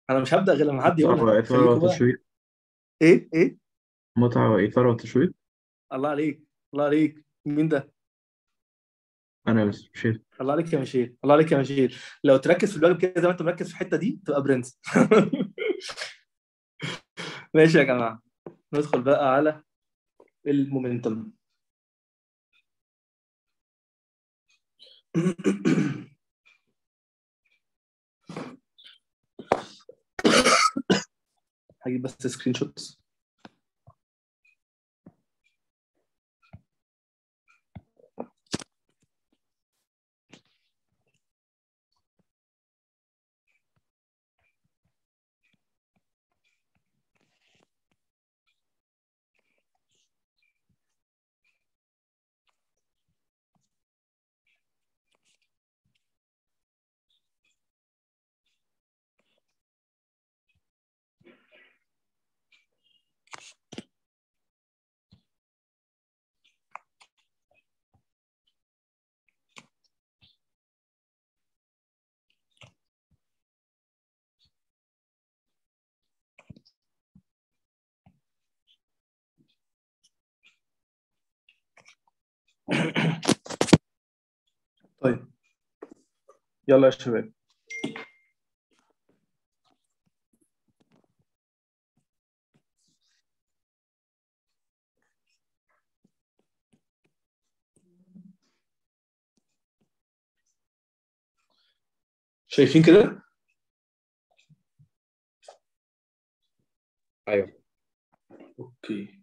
انا مش هبدا غير لما حد يقولها متعة وإثارة خليكوا بقى وتشويق ايه ايه متعة وإثارة وتشويق الله عليك الله عليك مين ده أنا بس مشيت الله عليك يا مشير الله عليك يا مشير لو تركز في الواجب كده زي ما انت مركز في الحته دي تبقى برنس ماشي يا جماعه ندخل بقى على المومنتم هجيب بس سكرين شوتس طيب يلا يا شباب شايفين كده أيوه اوكي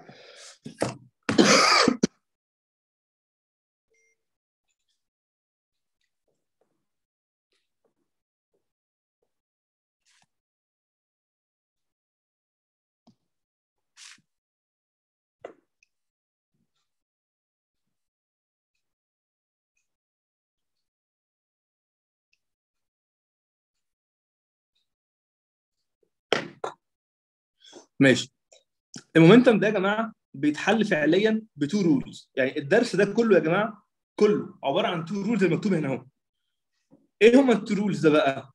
ماشي المومنتم ده يا جماعه بيتحل فعليا بتو رولز يعني الدرس ده كله يا جماعه كله عباره عن تو رولز المكتوب هنا اهو ايه هما التو رولز ده بقى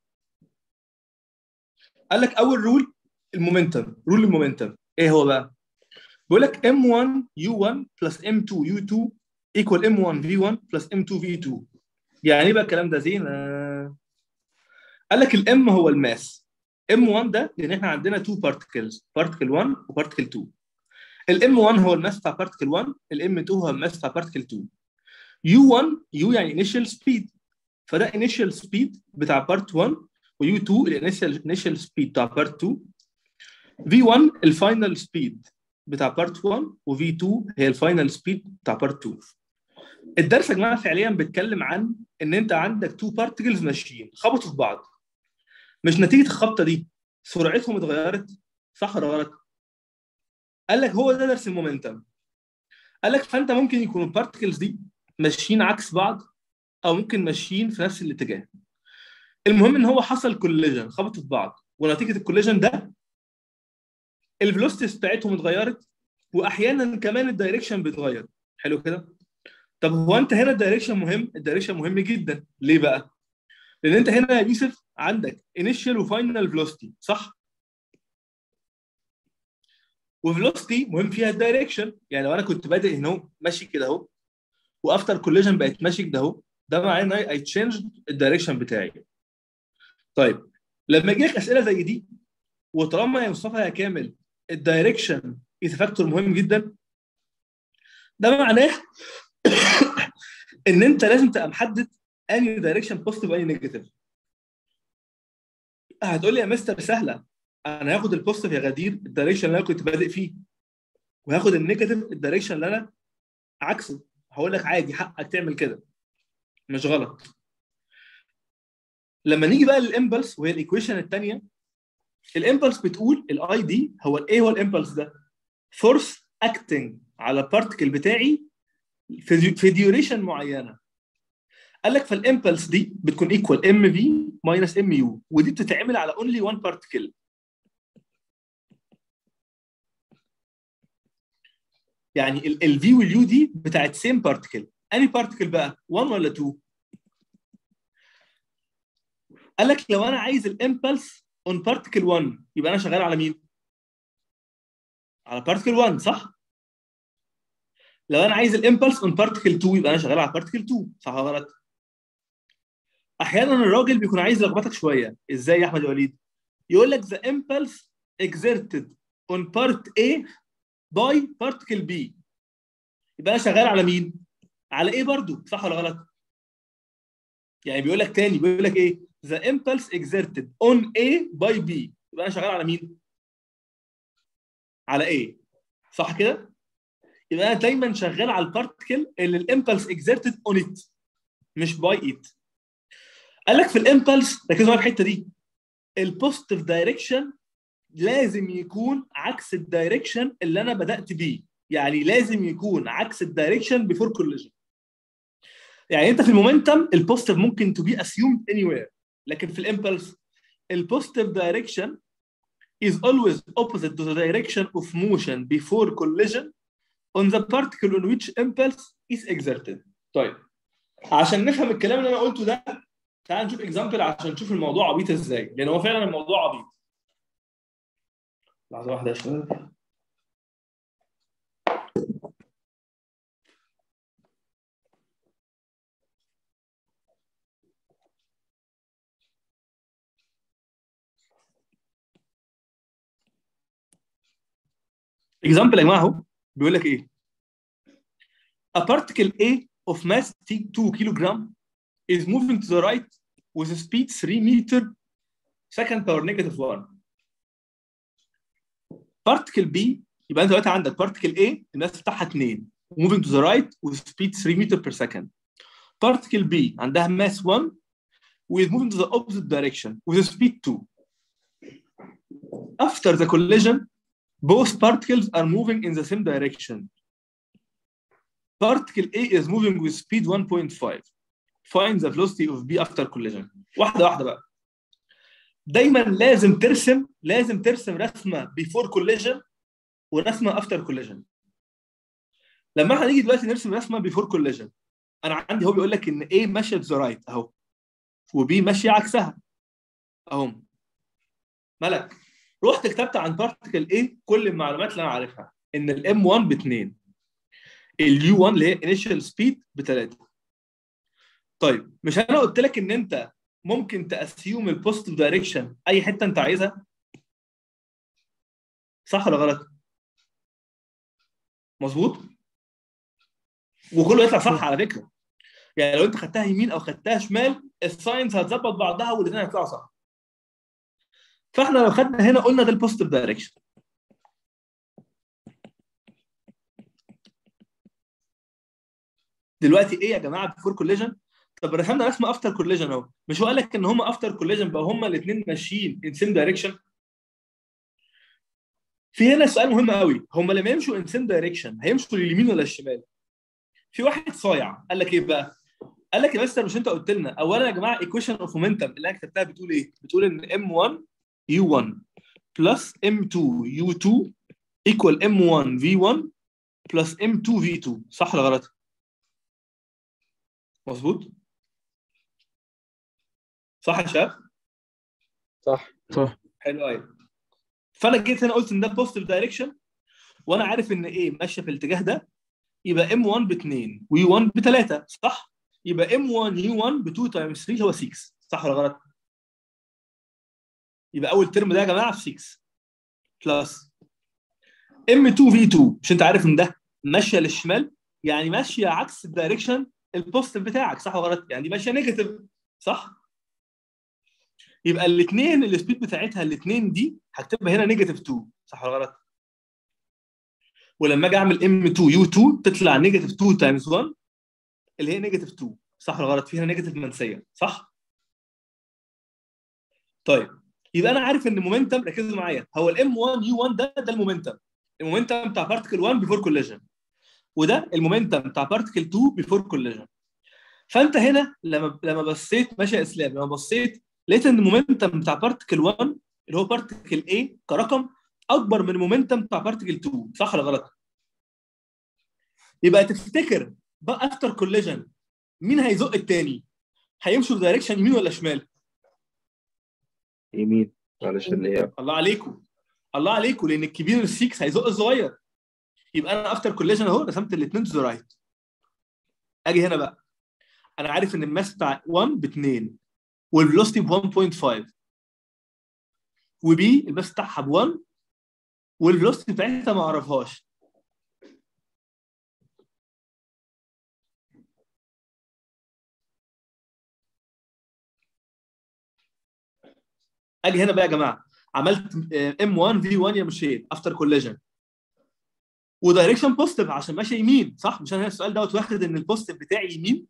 قال لك اول رول المومنتم رول المومنتم ايه هو بقى بيقول لك m1 u1 plus m2 u2 equal m1 v1 plus m2 v2 يعني ايه بقى الكلام ده زين آه. قال لك الام هو الماس m1 ده لان احنا عندنا تو بارتكلز بارتكل 1 وبارتكل 2 الام 1 هو الماس بتاع بارتكل 1 الام 2 هو الماس بتاع بارتكل 2 u1 u يعني انيشال سبيد فده انيشال سبيد بتاع بارت 1 ويو 2 الانيشال انيشال سبيد بتاع بارت 2 v1 الفاينل سبيد بتاع بارت 1 وفي 2 هي الفاينل سبيد بتاع بارت 2 الدرس يا جماعه فعليا بيتكلم عن ان انت عندك تو بارتكلز ماشيين خبطوا في بعض مش نتيجه الخبطه دي سرعتهم اتغيرت صح ولا غلط؟ قال لك هو ده درس المومنتم قال لك فانت ممكن يكون البارتكلز دي ماشيين عكس بعض او ممكن ماشيين في نفس الاتجاه المهم ان هو حصل كوليجن خبطوا في بعض ونتيجه الكوليجن ده الفيلوسيتيز بتاعتهم اتغيرت واحيانا كمان الدايركشن بيتغير حلو كده طب هو انت هنا الدايركشن مهم الدايركشن مهم جدا ليه بقى لان انت هنا يا يوسف عندك انيشال وفاينل فيلوسيتي صح وفيلوسيتي مهم فيها الدايركشن يعني لو انا كنت بادئ هنا اهو ماشي كده اهو وافتر كوليجن بقت ماشي كده اهو ده معناه ان اي تشينج الدايركشن بتاعي طيب لما يجي لك اسئله زي دي وطالما يا مصطفى يا كامل الدايركشن از فاكتور مهم جدا ده معناه ان انت لازم تبقى محدد انهي دايركشن بوزيتيف وانهي نيجاتيف هتقول لي يا مستر سهله انا هاخد البوزيتيف يا غدير الدايركشن اللي انا كنت بادئ فيه وهاخد النيجاتيف الدايركشن اللي انا عكسه هقول لك عادي حقك تعمل كده مش غلط لما نيجي بقى للامبلس وهي الايكويشن الثانيه الامبلس بتقول الاي دي هو ايه هو الامبلس ده فورس اكتنج على البارتكل بتاعي في في ديوريشن معينه قال لك فالامبلس دي بتكون ايكوال ام في ماينس ام يو ودي بتتعمل على اونلي وان بارتكل يعني الفي واليو دي بتاعت سيم بارتكل اني بارتكل بقى 1 ولا 2 قال لك لو انا عايز الامبلس اون بارتكل 1 يبقى انا شغال على مين؟ على بارتكل 1 صح؟ لو انا عايز الامبلس اون بارتكل 2 يبقى انا شغال على بارتكل 2 صح ولا غلط؟ احيانا الراجل بيكون عايز يلخبطك شويه ازاي يا احمد يا وليد؟ يقول لك the impulse exerted on part A by particle B يبقى انا شغال على مين؟ على ايه برضو صح ولا غلط؟ يعني بيقول لك تاني بيقول لك ايه؟ the impulse exerted on A by B يبقى انا شغال على مين؟ على ايه؟ صح كده؟ يبقى انا دايما شغال على البارتكل اللي الامبلس exerted on it مش باي it قال لك في الامبلس ركزوا معايا في الحته دي البوزيتيف دايركشن لازم يكون عكس الدايركشن اللي انا بدات بيه يعني لازم يكون عكس الدايركشن بيفور كوليجن يعني انت في المومنتم البوزيتيف ممكن تو بي اسيومد اني وير لكن في الامبلس البوزيتيف دايركشن is always opposite to the direction of motion before collision on the particle on which impulse is exerted. طيب عشان نفهم الكلام اللي انا قلته ده تعال نشوف اكزامبل عشان نشوف الموضوع عبيط ازاي لان هو فعلا الموضوع عبيط. لحظه واحده يا شباب اكزامبل يا جماعه اهو بيقول لك ايه A particle A of mass 2 kilogram is moving to the right with a speed 3 meter second power negative 1 particle B يبقى انت دلوقتي عندك particle A الماس بتاعها 2 moving to the right with speed 3 meter per second particle B عندها mass 1 with moving to the opposite direction with a speed 2 after the collision both particles are moving in the same direction. Particle A is moving with speed 1.5. Find the velocity of B after collision. واحدة واحدة بقى. دايما لازم ترسم لازم ترسم رسمة before collision ورسمة after collision. لما احنا نيجي دلوقتي نرسم رسمة before collision أنا عندي هو بيقول لك إن A ماشية to the right أهو وB ماشية عكسها أهو ملك رحت كتبت عن بارتكل ايه كل المعلومات اللي انا عارفها ان الام 1 ب 2 اليو 1 اللي هي انيشال سبيد ب 3 طيب مش انا قلت لك ان انت ممكن تاسيوم البوزيتيف دايركشن اي حته انت عايزها صح ولا غلط مظبوط وكله يطلع صح على فكره يعني لو انت خدتها يمين او خدتها شمال الساينس هتظبط بعضها والاثنين هيطلعوا صح فاحنا لو خدنا هنا قلنا ده البوزيتيف دايركشن دلوقتي ايه يا جماعه بيفور كوليجن طب رسمنا رسمه افتر كوليجن اهو مش هو قال لك ان هم افتر كوليجن بقى هم الاثنين ماشيين ان سيم دايركشن في هنا سؤال مهم قوي هم لما يمشوا ان سيم دايركشن هيمشوا لليمين ولا الشمال في واحد صايع قال لك ايه بقى قال لك يا مستر مش انت قلت لنا اولا يا جماعه ايكويشن اوف مومنتم اللي انا كتبتها بتقول ايه بتقول ان m1 u1 plus m2 u2 equal m1 v1 plus m2 v2 صح ولا غلط؟ مظبوط؟ صح يا شباب؟ صح صح حلو قوي فانا جيت هنا قلت ان ده بوزيتيف دايركشن وانا عارف ان ايه ماشيه في الاتجاه ده يبقى m1 ب 2 و1 ب 3 صح؟ يبقى m1 u1 ب 2 تايمز 3 هو 6 صح ولا غلط؟ يبقى اول ترم ده يا جماعه في 6 بلس ام 2 في 2 مش انت عارف ان ده ماشيه للشمال يعني ماشيه عكس الدايركشن البوزيتيف بتاعك صح ولا غلط؟ يعني دي ماشيه نيجاتيف صح؟ يبقى الاثنين السبيد بتاعتها الاثنين دي هكتبها هنا نيجاتيف 2 صح ولا غلط؟ ولما اجي اعمل ام 2 يو 2 تطلع نيجاتيف 2 تايمز 1 اللي هي نيجاتيف 2 صح ولا غلط؟ في هنا نيجاتيف منسيه صح؟ طيب يبقى انا عارف ان المومنتم ركزوا معايا هو الام 1 يو 1 ده ده المومنتم المومنتم بتاع بارتكل 1 بيفور كوليجن وده المومنتم بتاع بارتكل 2 بيفور كوليجن فانت هنا لما لما بصيت ماشي يا اسلام لما بصيت لقيت ان المومنتم بتاع بارتكل 1 اللي هو بارتكل A كرقم اكبر من المومنتم بتاع بارتكل 2 صح ولا غلط؟ يبقى تفتكر بقى افتر كوليجن مين هيزق التاني؟ هيمشوا في دايركشن يمين ولا شمال؟ يمين معلش اللي هي الله عليكم الله عليكم لان الكبير السيكس هيزق الصغير يبقى انا افتر كوليجن اهو رسمت الاثنين تو رايت اجي هنا بقى انا عارف ان الماس بتاع 1 ب 2 والفيلوسيتي ب 1.5 وبي الماس بتاعها ب 1 والفيلوسيتي بتاعتها ما اعرفهاش اجي هنا بقى يا جماعه عملت ام 1 في 1 يا مشيل افتر كوليجن ودايركشن بوزيتيف عشان ماشي يمين صح مش انا هنا السؤال دوت واخد ان البوزيتيف بتاعي يمين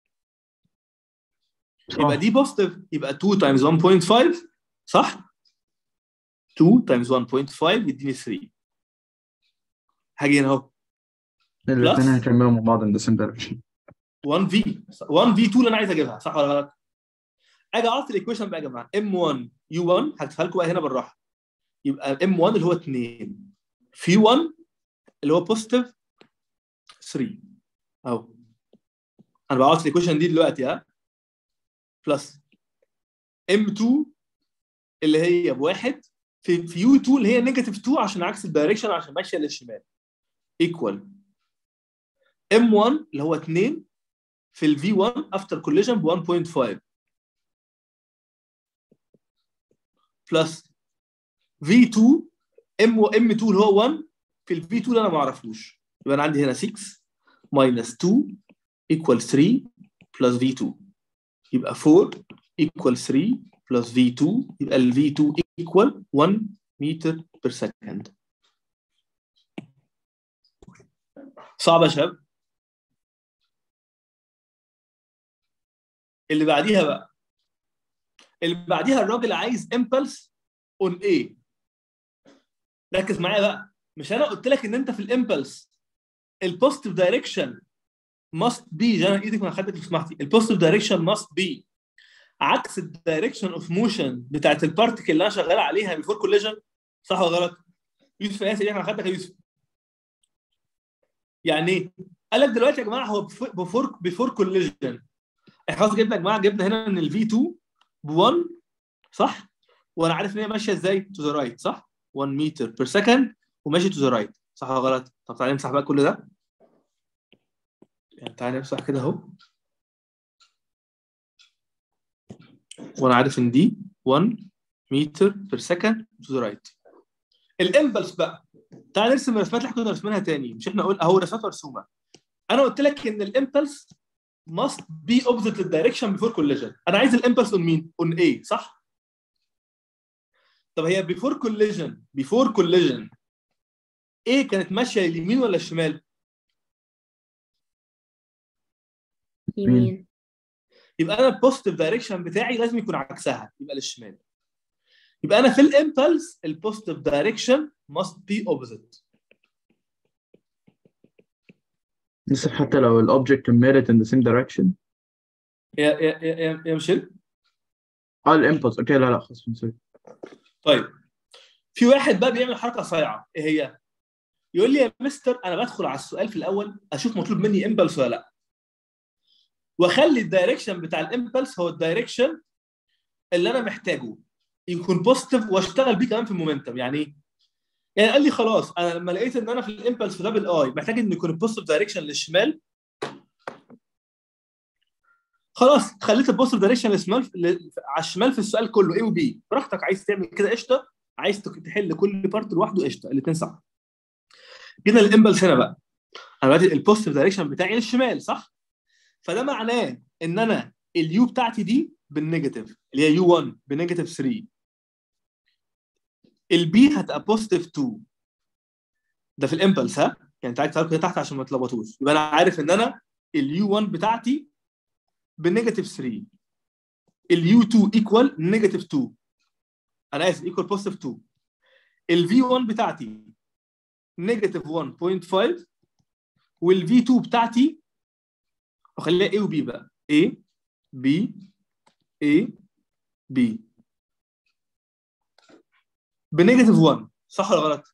يبقى دي بوزيتيف يبقى 2 تايمز 1.5 صح 2 تايمز 1.5 يديني 3 هاجي هنا اهو الاثنين هيكملوا مع بعض in the same direction 1 في 1 في 2 اللي انا عايز اجيبها صح ولا غلط؟ اجي اعطي الايكويشن بقى يا جماعه ام 1 يو 1 هكتبها لكم بقى هنا بالراحه يبقى ام 1 اللي هو 2 في 1 اللي هو بوزيتيف 3 اهو انا بعوض الايكويشن دي دلوقتي ها بلس ام 2 اللي هي بواحد في في يو 2 اللي هي نيجاتيف 2 عشان عكس الدايركشن عشان ماشيه للشمال ايكوال ام 1 اللي هو 2 في الفي 1 افتر كوليجن ب 1.5 بلس في 2 ام ام 2 اللي هو 1 في الفي 2 اللي انا ما اعرفوش يبقى انا عندي هنا 6 ماينس 2 ايكوال 3 بلس في 2 يبقى 4 ايكوال 3 بلس في 2 يبقى ال في 2 ايكوال 1 متر بير سكند صعبه يا شباب اللي بعديها بقى اللي بعديها الراجل عايز امبلس اون ايه ركز معايا بقى مش انا قلت لك ان انت في الامبلس البوزيتيف دايركشن must be جانا ايدك من خدك لو سمحتي البوزيتيف دايركشن must be عكس الدايركشن اوف موشن بتاعت البارتيكل اللي انا شغال عليها بيفور كوليجن صح ولا غلط؟ يوسف ياسر ايدك من خدك يا يوسف يعني ايه؟ قال لك دلوقتي يا جماعه هو بيفور بيفور كوليجن احنا خلاص جبنا يا جماعه جبنا هنا ان الفي 2 ب 1 صح؟ وانا عارف ان هي ماشيه ازاي تو ذا رايت صح؟ 1 متر بير سكند وماشي تو ذا رايت صح ولا غلط؟ طب تعالى نمسح بقى كل ده يعني تعالى نمسح كده اهو وانا عارف ان دي 1 متر بير سكند تو ذا رايت الامبلس بقى تعالى نرسم الرسمات اللي احنا كنا رسمينها تاني مش احنا قلنا اهو رسمات مرسومه انا قلت لك ان الامبلس must be opposite للدايركشن before collision انا عايز الامبلس اون مين؟ اون A صح؟ طب هي before collision before collision A كانت ماشيه اليمين ولا الشمال؟ يمين يبقى انا البوزيتيف دايركشن بتاعي لازم يكون عكسها يبقى للشمال يبقى انا في الامبلس البوزيتيف دايركشن must be opposite لسه حتى لو الاوبجكت كان merit in the same direction يا يا يا يا, يا مشيل اه الامبلس اوكي لا لا خلاص سوري طيب في واحد بقى بيعمل حركه صايعه ايه هي؟ يقول لي يا مستر انا بدخل على السؤال في الاول اشوف مطلوب مني امبلس ولا لا واخلي الدايركشن بتاع الامبلس هو الدايركشن اللي انا محتاجه يكون بوزيتيف واشتغل بيه كمان في المومنتم يعني ايه؟ يعني قال لي خلاص انا لما لقيت ان انا في الامبلس في دبل اي محتاج ان يكون البوزيتيف دايركشن للشمال خلاص خليت البوزيتيف دايركشن للشمال على الشمال في السؤال كله اي وبي براحتك عايز تعمل كده قشطه عايز تحل كل بارت لوحده قشطه الاثنين صح جينا للامبلس هنا بقى انا دلوقتي البوزيتيف دايركشن بتاعي للشمال صح فده معناه ان انا اليو بتاعتي دي بالنيجاتيف اللي هي يو 1 بنيجاتيف 3 البي هتبقى بوزيتيف 2 ده في الامبلس ها يعني تعالى تعالى كده تحت عشان ما تلخبطوش يبقى انا عارف ان انا اليو 1 بتاعتي بنيجاتيف 3 اليو 2 ايكوال نيجاتيف 2 انا اسف ايكوال بوزيتيف 2 الفي 1 بتاعتي نيجاتيف 1.5 والفي 2 بتاعتي وخليها A وB بقى A B A B بنيجاتيف 1 صح ولا غلط؟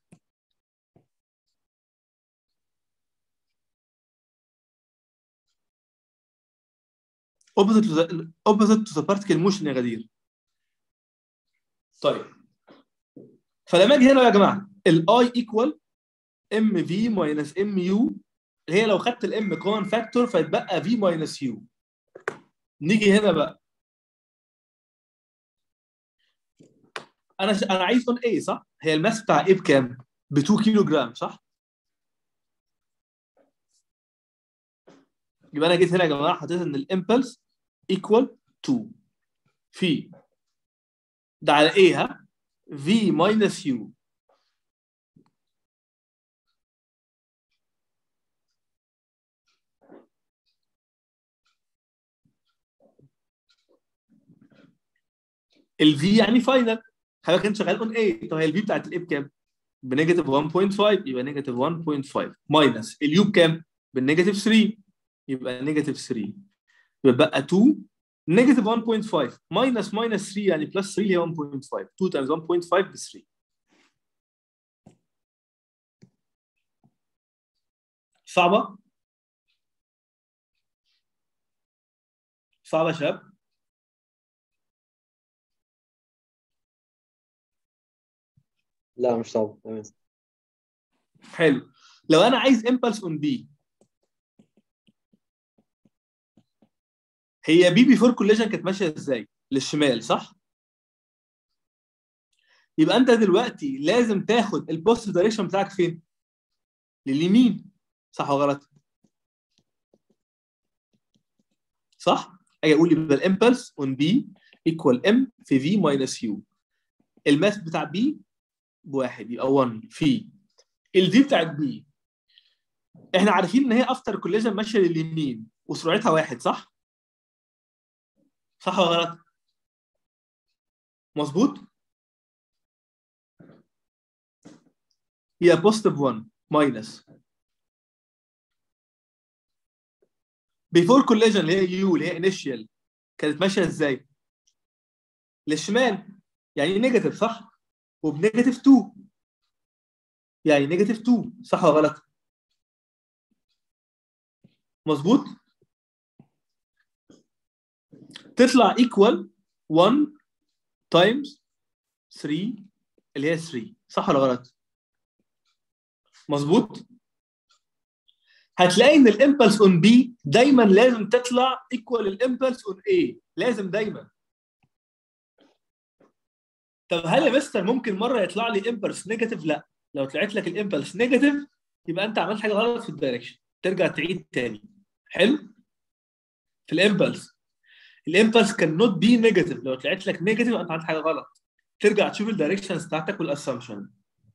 opposite to the opposite to the particle motion يا غدير طيب فلما اجي هنا يا جماعه الاي ايكوال ام في ماينس ام يو اللي هي لو خدت الام كومن فاكتور فيتبقى في ماينس يو نيجي هنا بقى انا ش... انا عايز اون ايه صح؟ هي الماس بتاع ايه بكام؟ ب 2 كيلو جرام صح؟ يبقى انا جيت هنا يا جماعه حطيت ان الامبلس ايكوال 2 في ده على ايه ها؟ في ماينس يو الفي يعني فاينل حضرتك انت شغال اون ايه طب هي الفي بتاعت الايه بكام؟ بنيجاتيف 1.5 يبقى نيجاتيف 1.5 ماينس اليو بكام؟ بالنيجاتيف 3 يبقى نيجاتيف 3 يبقى بقى 2 نيجاتيف 1.5 ماينس ماينس 3 يعني بلس 3 هي 1.5 2 تايمز 1.5 ب 3 صعبة؟ صعبة يا شباب؟ لا مش صعب تمام حلو لو انا عايز امبلس اون بي هي بي بيفور كوليجن كانت ماشيه ازاي؟ للشمال صح؟ يبقى انت دلوقتي لازم تاخد البوست دايركشن بتاعك فين؟ لليمين صح ولا غلط؟ صح؟ اجي اقول يبقى الامبلس اون بي ايكوال ام في في ماينس يو الماس بتاع بي بواحد يبقى 1 في الفي بتاعت بي احنا عارفين ان هي افتر كوليجن ماشيه لليمين وسرعتها واحد صح؟ صح ولا غلط؟ مظبوط؟ هي بوزيتيف 1 ماينس بيفور كوليجن اللي هي يو اللي هي انيشيال كانت ماشيه ازاي؟ للشمال يعني نيجاتيف صح؟ وبنيجاتيف 2 يعني نيجاتيف 2 صح ولا غلط؟ مظبوط؟ تطلع ايكوال 1 تايمز 3 اللي هي 3 صح ولا غلط؟ مظبوط؟ هتلاقي ان الامبلس اون بي دايما لازم تطلع ايكوال الامبلس اون اي لازم دايما طب هل يا مستر ممكن مره يطلع لي امبلس نيجاتيف؟ لا لو طلعت لك الامبلس نيجاتيف يبقى انت عملت حاجه غلط في الدايركشن ترجع تعيد تاني حلو في الامبلس الامبلس كان نوت بي نيجاتيف لو طلعت لك نيجاتيف انت عملت حاجه غلط ترجع تشوف الدايركشنز بتاعتك والاسامبشن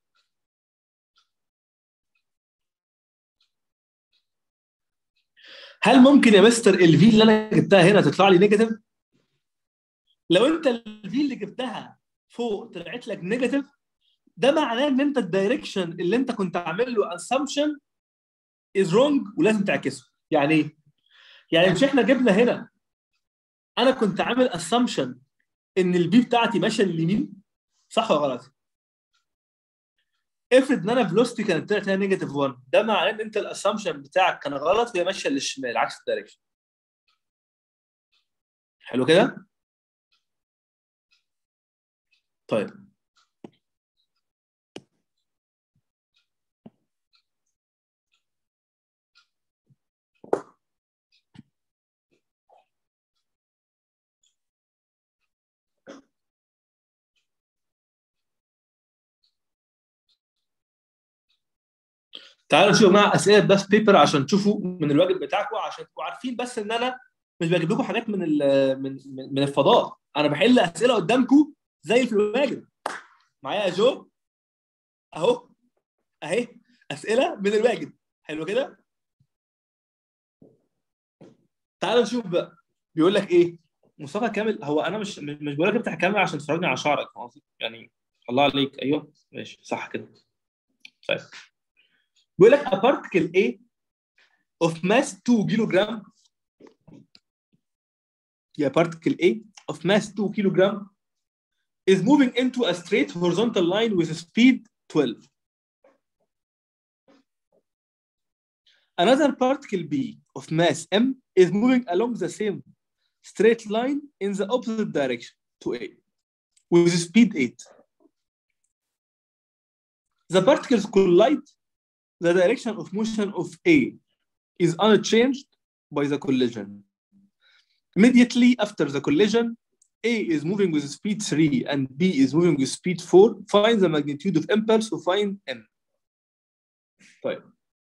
هل ممكن يا مستر الفي اللي انا جبتها هنا تطلع لي نيجاتيف؟ لو انت الفي اللي جبتها فوق طلعت لك نيجاتيف ده معناه ان انت الدايركشن اللي انت كنت عامل له اسامبشن از رونج ولازم تعكسه يعني ايه؟ يعني مش احنا جبنا هنا انا كنت عامل اسامبشن ان البي بتاعتي ماشيه لليمين صح ولا غلط؟ افرض ان انا فيلوستي كانت طلعت هنا نيجاتيف 1 ده معناه ان انت الاسامبشن بتاعك كان غلط وهي ماشيه للشمال عكس الدايركشن حلو كده؟ طيب تعالوا نشوف مع اسئله بس بيبر عشان تشوفوا من الواجب بتاعكم عشان تبقوا عارفين بس ان انا مش بجيب لكم حاجات من ال- من من من الفضاء انا بحل اسئله قدامكم زي في الواجب معايا يا جو اهو اهي اسئله من الواجب حلو كده تعالوا نشوف بقى بيقول لك ايه مصطفى كامل هو انا مش مش بقول لك افتح الكاميرا عشان تفرجني على شعرك فاهم قصدي؟ يعني الله عليك ايوه ماشي صح كده طيب بيقول لك a particle A of mass 2 كيلوغرام يا particle A of mass 2 كيلوغرام is moving into a straight horizontal line with speed 12. Another particle B of mass M is moving along the same straight line in the opposite direction to A with speed 8. the particles collide the direction of motion of A is unchanged by the collision immediately after the collision A is moving with speed 3 and B is moving with speed 4 find the magnitude of impulse to find M طيب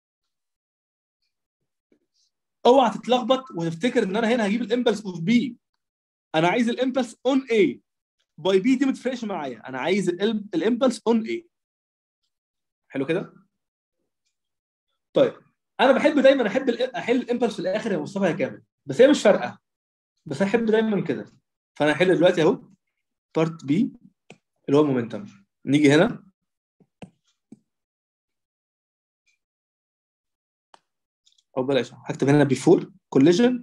اوعى تتلخبط وتفتكر ان انا هنا هجيب الامبلس اوف بي انا عايز الامبلس اون اي باي بي دي ما تفرقش معايا انا عايز الامبلس اون اي حلو كده طيب انا بحب دايما احب ال- احل الامبلس في الاخر يا مصطفى يا كامل بس هي مش فارقه بس انا احب دايما كده فانا هحل دلوقتي اهو بارت بي اللي هو مومنتم نيجي هنا او بلاش هكتب هنا بيفور كوليجن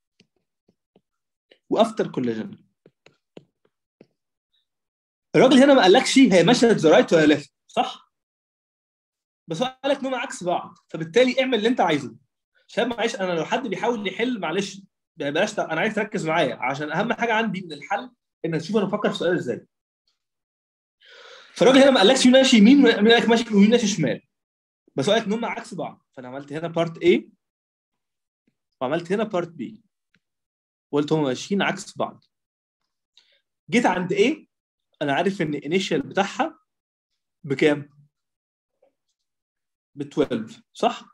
وافتر كوليجن الراجل هنا ما قالكش هي ماشيه ذا رايت ولا ليفت صح؟ بس هو قال لك انهم عكس بعض فبالتالي اعمل اللي انت عايزه شباب معلش انا لو حد بيحاول يحل معلش بلاش ت- انا عايز تركز معايا عشان اهم حاجه عندي من الحل انك تشوف انا بفكر في السؤال ازاي فالراجل هنا ما قالكش مين ماشي يمين ومين قال لك ماشي ومين ماشي شمال بس هو قال لك ان هم عكس بعض فانا عملت هنا بارت A وعملت هنا بارت B وقلت هم ماشيين عكس بعض جيت عند A انا عارف ان الانيشال بتاعها بكام؟ ب 12 صح؟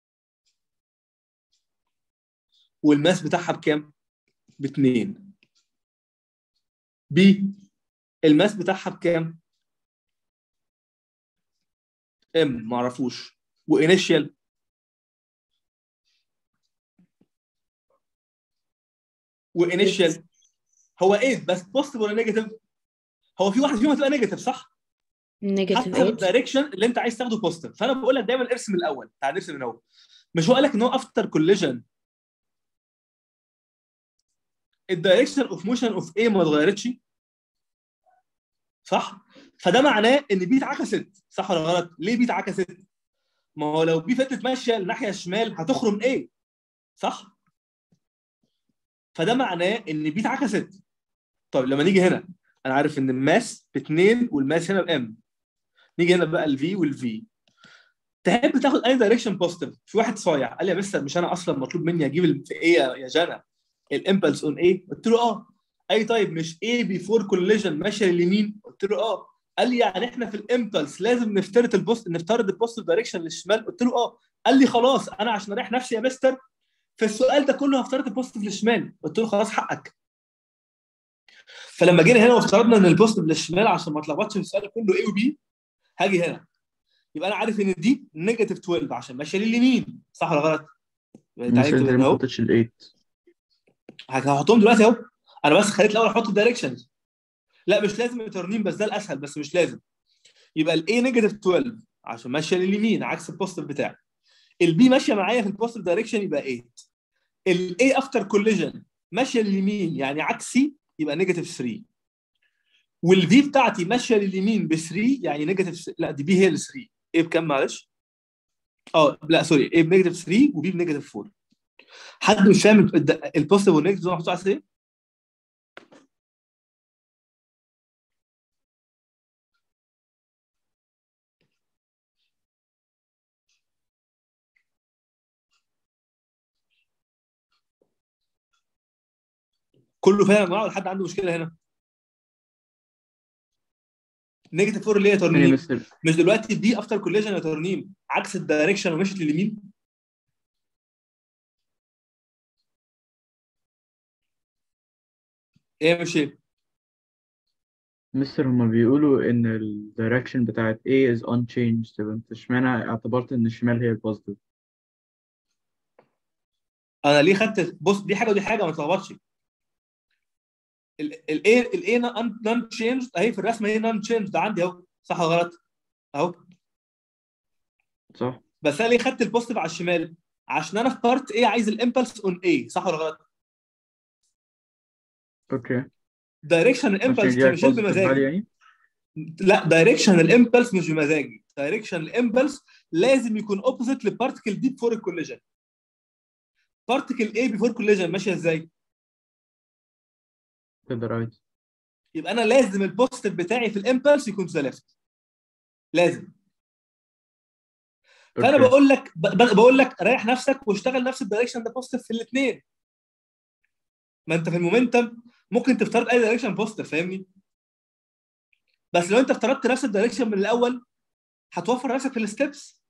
والماس بتاعها بكام؟ ب 2 B الماس بتاعها بكام؟ ام معرفوش وانيشال وانيشال هو ايه بس بوزيتيف ولا نيجاتيف؟ هو في واحده فيهم هتبقى نيجاتيف صح؟ نيجاتيف حسب 8 الدايركشن اللي انت عايز تاخده بوزيتيف فانا بقول لك دايما ارسم الاول تعال نرسم من الاول مش هو قال لك ان هو افتر كوليجن الدايركشن اوف موشن اوف ايه ما اتغيرتش صح فده معناه ان بي اتعكست صح ولا غلط ليه بي اتعكست ما هو لو بي فضلت ماشيه الناحيه الشمال هتخرم ايه صح فده معناه ان بي اتعكست طب لما نيجي هنا انا عارف ان الماس باثنين والماس هنا بام نيجي هنا بقى الفي والفي تحب تاخد اي دايركشن بوزيتيف في واحد صايع قال لي يا مستر مش انا اصلا مطلوب مني اجيب ال- في ايه يا- يا جانا الامبلس اون ايه قلت له اه اي طيب مش ايه بيفور كوليجن ماشيه لليمين قلت له اه قال لي يعني احنا في الامبلس لازم نفترض البوست نفترض البوزيتيف دايركشن للشمال قلت له اه قال لي خلاص انا عشان اريح نفسي يا مستر في السؤال ده كله هفترض البوزيتيف للشمال قلت له خلاص حقك فلما جينا هنا وافترضنا ان البوزيتيف للشمال عشان ما اتلخبطش في السؤال كله ايه وبي هاجي هنا يبقى انا عارف ان دي نيجاتيف 12 عشان ماشيه لليمين صح ولا غلط؟ يبقى تعالى مثلا نكتب زي هنا ما اهو حطيتش ال 8 هحطهم دلوقتي اهو انا بس خليت الاول احط الدايركشنز لا مش لازم يترنين بس ده الاسهل بس مش لازم يبقى الاي نيجاتيف 12 عشان ماشيه لليمين عكس البوزيتيف بتاعي البي ماشيه معايا في البوزيتيف دايركشن يبقى 8 الاي افتر كوليجن ماشيه لليمين يعني عكسي يبقى نيجاتيف 3 والفي بتاعتي ماشيه لليمين ب 3 يعني نيجاتيف لا دي بي هي ال 3 ايه بكام معلش؟ اه لا سوري ايه بنيجاتيف 3 وبي بنيجاتيف 4 حد مش فاهم الد- البوزيتيف والنيجاتيف دول محطوط على ايه؟ كله فاهم يا جماعه ولا حد عنده مشكله هنا؟ نيجاتيف 4 اللي هي يعني ترنيم مستر مش دلوقتي دي افتر كوليجن يا ترنيم عكس الدايركشن ومشيت لليمين ايه مش ايه؟ مستر هما بيقولوا ان ال direction بتاعت A is unchanged طب انت اشمعنى اعتبرت ان الشمال هي البوزيتيف انا ليه خدت بص دي حاجه ودي حاجه ما تلخبطش الايه الايه نون تشينج اهي في الرسمه هي نون تشينج ده عندي اهو صح ولا غلط؟ اهو صح بس انا ليه خدت البوزيتيف على الشمال؟ عشان انا في بارت ايه عايز الامبلس اون ايه صح ولا غلط؟ اوكي دايركشن عشان الامبلس دي مش positive value بمزاجي يعني لا دايركشن الامبلس مش بمزاجي دايركشن الامبلس لازم يكون اوبوزيت للبارتكل دي بفور الكوليجن بارتكل ايه بفور كوليجن ماشيه ازاي؟ to the right يبقى انا لازم البوزيتيف بتاعي في الامبلس يكون تو ذا ليفت لازم فانا أوكي. بقول لك ب- ب- بقول لك ريح نفسك واشتغل نفس الدايركشن ده بوزيتيف في الاثنين ما انت في المومنتم ممكن تفترض اي دايركشن بوزيتيف فاهمني بس لو انت افترضت نفس الدايركشن من الاول هتوفر نفسك في الستبس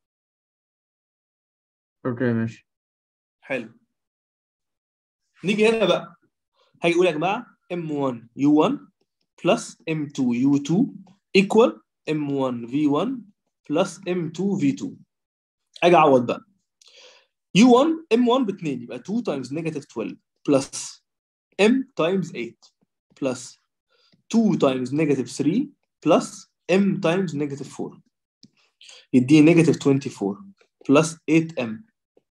اوكي ماشي حلو نيجي هنا بقى هاجي اقول يا جماعه m1 u1 plus m2 u2 equal m1 v1 plus m2 v2 اجي اعوض بقى u1 m1 ب 2 يبقى 2 times negative 12 plus m times 8 plus 2 times negative 3 plus m times negative 4 يديني negative 24 plus 8m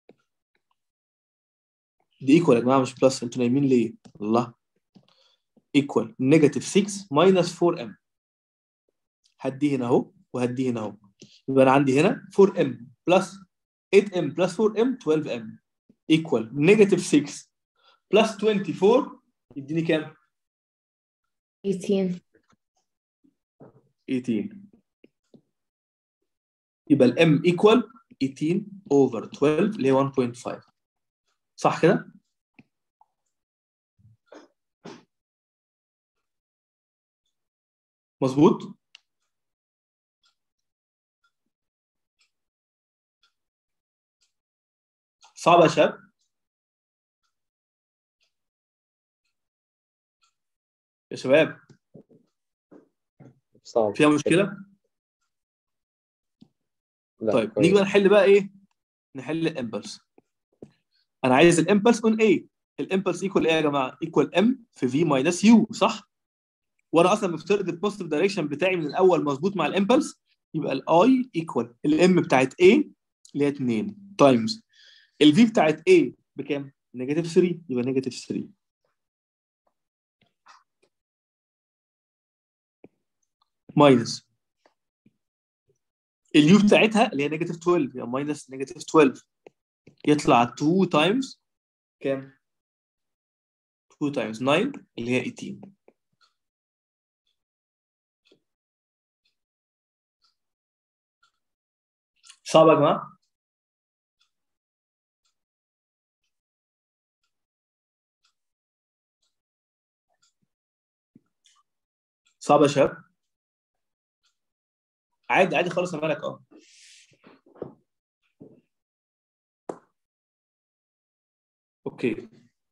دي ايكوال يا جماعه مش بلس انتوا نايمين ليه؟ الله ايكوال نيجاتيف 6 ماينس 4 ام هدي هنا اهو وهدي هنا اهو يبقى انا عندي هنا 4 ام بلس 8 ام بلس 4 ام 12 ام ايكوال نيجاتيف 6 بلس 24 يديني كام؟ 18 18 يبقى الام ايكوال 18 اوفر 12 اللي هي 1.5 صح كده؟ مظبوط؟ صعب يا شباب؟ يا شباب صعب فيها مشكلة؟ لا طيب كويس. نيجي بقى نحل بقى ايه؟ نحل الامبلس انا عايز الامبلس اون ايه؟ الامبلس ايكوال ايه يا جماعه؟ ايكوال ام في في ماينس يو صح؟ وانا اصلا مفترض البوزيتيف دايركشن بتاعي من الاول مظبوط مع الامبلس يبقى الاي ايكوال الام بتاعت ايه اللي هي 2 تايمز الفي بتاعت ايه بكام؟ نيجاتيف 3 يبقى نيجاتيف 3 ماينس اليو بتاعتها اللي هي نيجاتيف 12 يبقى ماينس نيجاتيف 12 يطلع 2 تايمز كام؟ 2 تايمز 9 اللي هي 18 صعب يا جماعه؟ صعب يا شباب؟ عادي عادي خالص يا مالك اه اوكي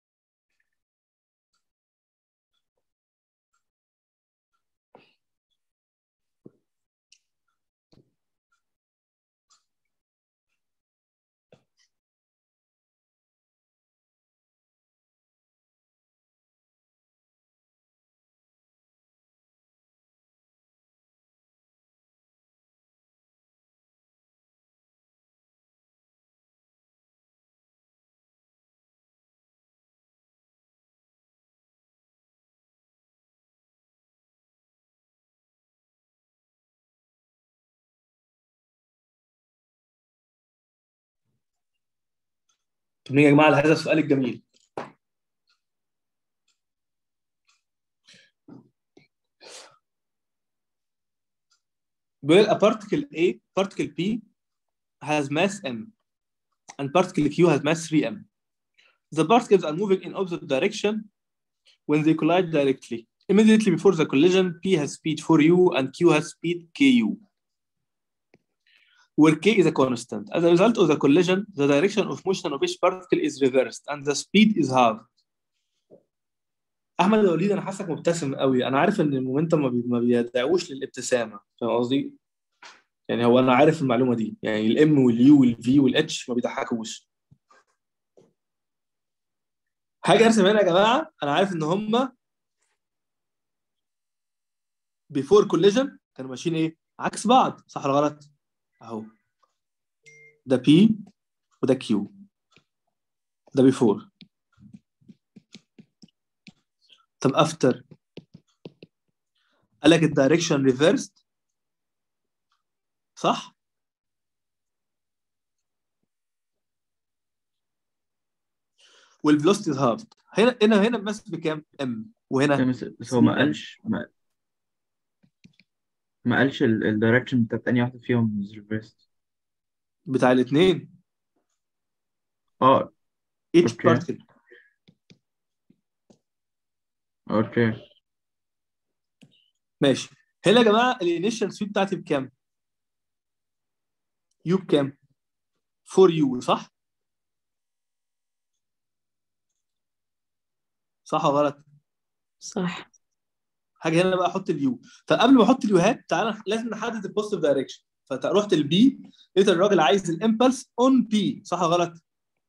طب نيجي يا جماعه لهذا السؤال الجميل بيقول a particle A particle P has mass m and particle Q has mass 3m the particles are moving in opposite direction when they collide directly immediately before the collision P has speed 4u and Q has speed ku where k is a constant. As a result of the collision, the direction of motion of each particle is reversed and the speed is halved. احمد يا وليد انا حاسك مبتسم قوي انا عارف ان المومنتم ما, بي... ما بيدعوش للابتسامه فاهم قصدي؟ يعني هو انا عارف المعلومه دي يعني الام واليو والفي والاتش ما بيضحكوش حاجه ارسم هنا يا جماعه انا عارف ان هم بيفور كوليجن كانوا ماشيين ايه؟ عكس بعض صح ولا غلط؟ اهو ده بي وده كيو ده بيفور طب افتر قال لك الدايركشن ريفيرست صح والفيلوسيتي هافد هنا هنا هنا بس بكام ام وهنا بس بس هو ما قالش ما ما قالش الدايركشن بتاعت انهي واحدة فيهم is reversed بتاع الاثنين اه each أوكي. particle اوكي ماشي هنا يا جماعه الانيشال سويت بتاعتي بكام؟ يو بكام؟ 4 يو صح؟ صح ولا غلط؟ صح هاجي هنا بقى احط اليو فقبل ما احط اليوهات تعالى لازم نحدد البوزيتيف دايركشن فرحت البي لقيت الراجل عايز الامبلس اون بي صح ولا غلط؟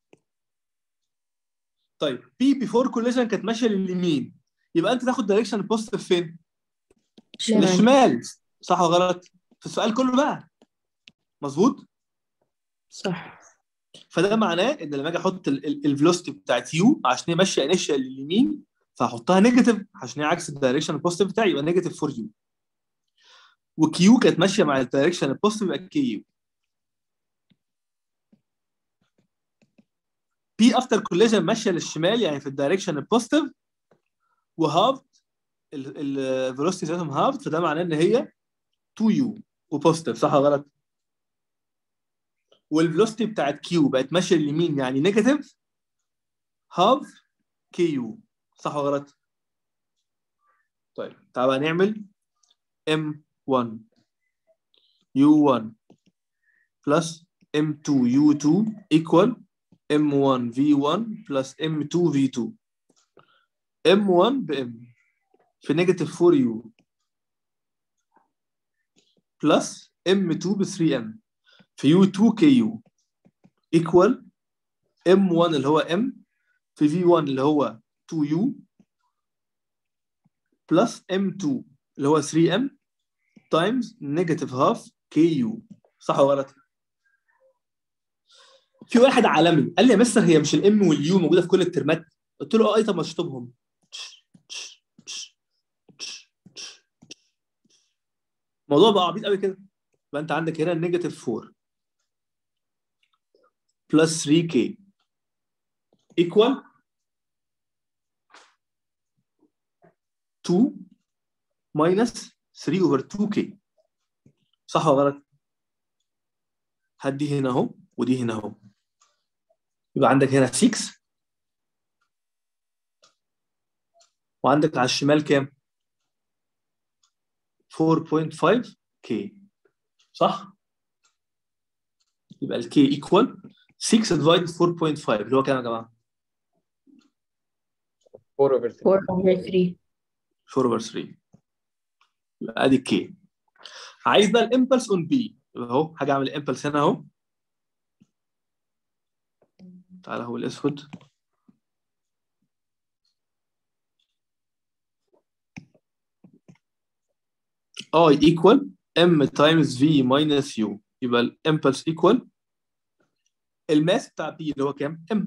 طيب بي بيفور كوليجن كانت ماشيه لليمين يبقى انت تاخد دايركشن البوزيتيف فين؟ شمال للشمال صح ولا غلط؟ في السؤال كله بقى مظبوط؟ صح فده معناه ان لما اجي احط الفيلوسيتي بتاعت يو عشان هي ماشيه انيشال لليمين فهحطها نيجاتيف عشان هي عكس الدايركشن البوزيتيف بتاعي يبقى نيجاتيف 4 يو وكيو كانت ماشيه مع الدايركشن البوزيتيف يبقى كي يو بي افتر كوليجن ماشيه للشمال يعني في الدايركشن البوزيتيف وهافت الفيلوسيتي بتاعتهم هافت فده معناه ان هي 2 يو وبوزيتيف صح ولا غلط؟ والفيلوسيتي بتاعت كيو بقت ماشيه لليمين يعني نيجاتيف هاف كي يو صح ولا غلط؟ طيب تعالى بقى نعمل M1 U1 plus M2 U2 equal M1 V1 plus M2 V2 M1 ب M في نيجاتيف 4 U plus M2 ب 3M في U2 KU equal M1 اللي هو M في V1 اللي هو 2U plus M2 اللي هو 3M times negative half KU صح ولا غلط؟ في واحد عالمي قال لي يا مستر هي مش الام واليو موجوده في كل الترمات قلت له اه اي طب ما اشطبهم الموضوع بقى عبيط قوي كده يبقى انت عندك هنا نيجاتيف 4 plus 3k equal 2 minus 3 over 2k صح ولا غلط؟ هدي هنا اهو ودي هنا اهو يبقى عندك هنا 6 وعندك على الشمال كام؟ 4.5 k صح؟ يبقى ال k equal 6 divided 4.5 اللي هو كام يا جماعه؟ 4 over 3 4 over 3 4 over 3 يبقى ادي k عايز بقى الامبلس اون بي اهو هاجي اعمل الامبلس هنا اهو تعالى هو الاسود I equal m times v minus u يبقى الامبلس equal الماس بتاع بي اللي هو كام؟ m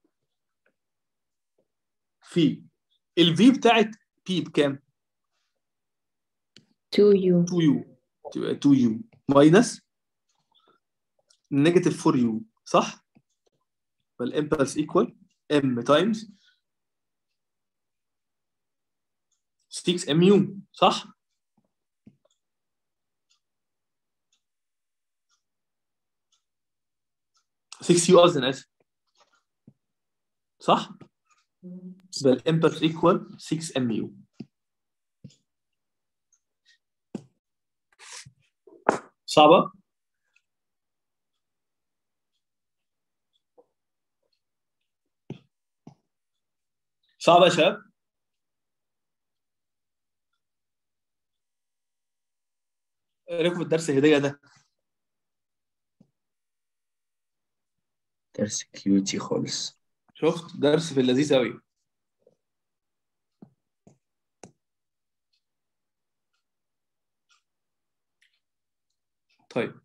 في الفي بتاعت بي بكام؟ 2u 2u تبقى 2u minus نيجاتيف 4u صح؟ فالامبلس equal m times 6mu صح؟ six u قصدي انا اسف صح؟ يبقى الامبلس equal 6mu صعبة؟ صعبة يا شباب؟ ايه رايكم في الدرس الهدية ده؟ درس كيوتي خالص شفت درس في اللذيذ قوي طيب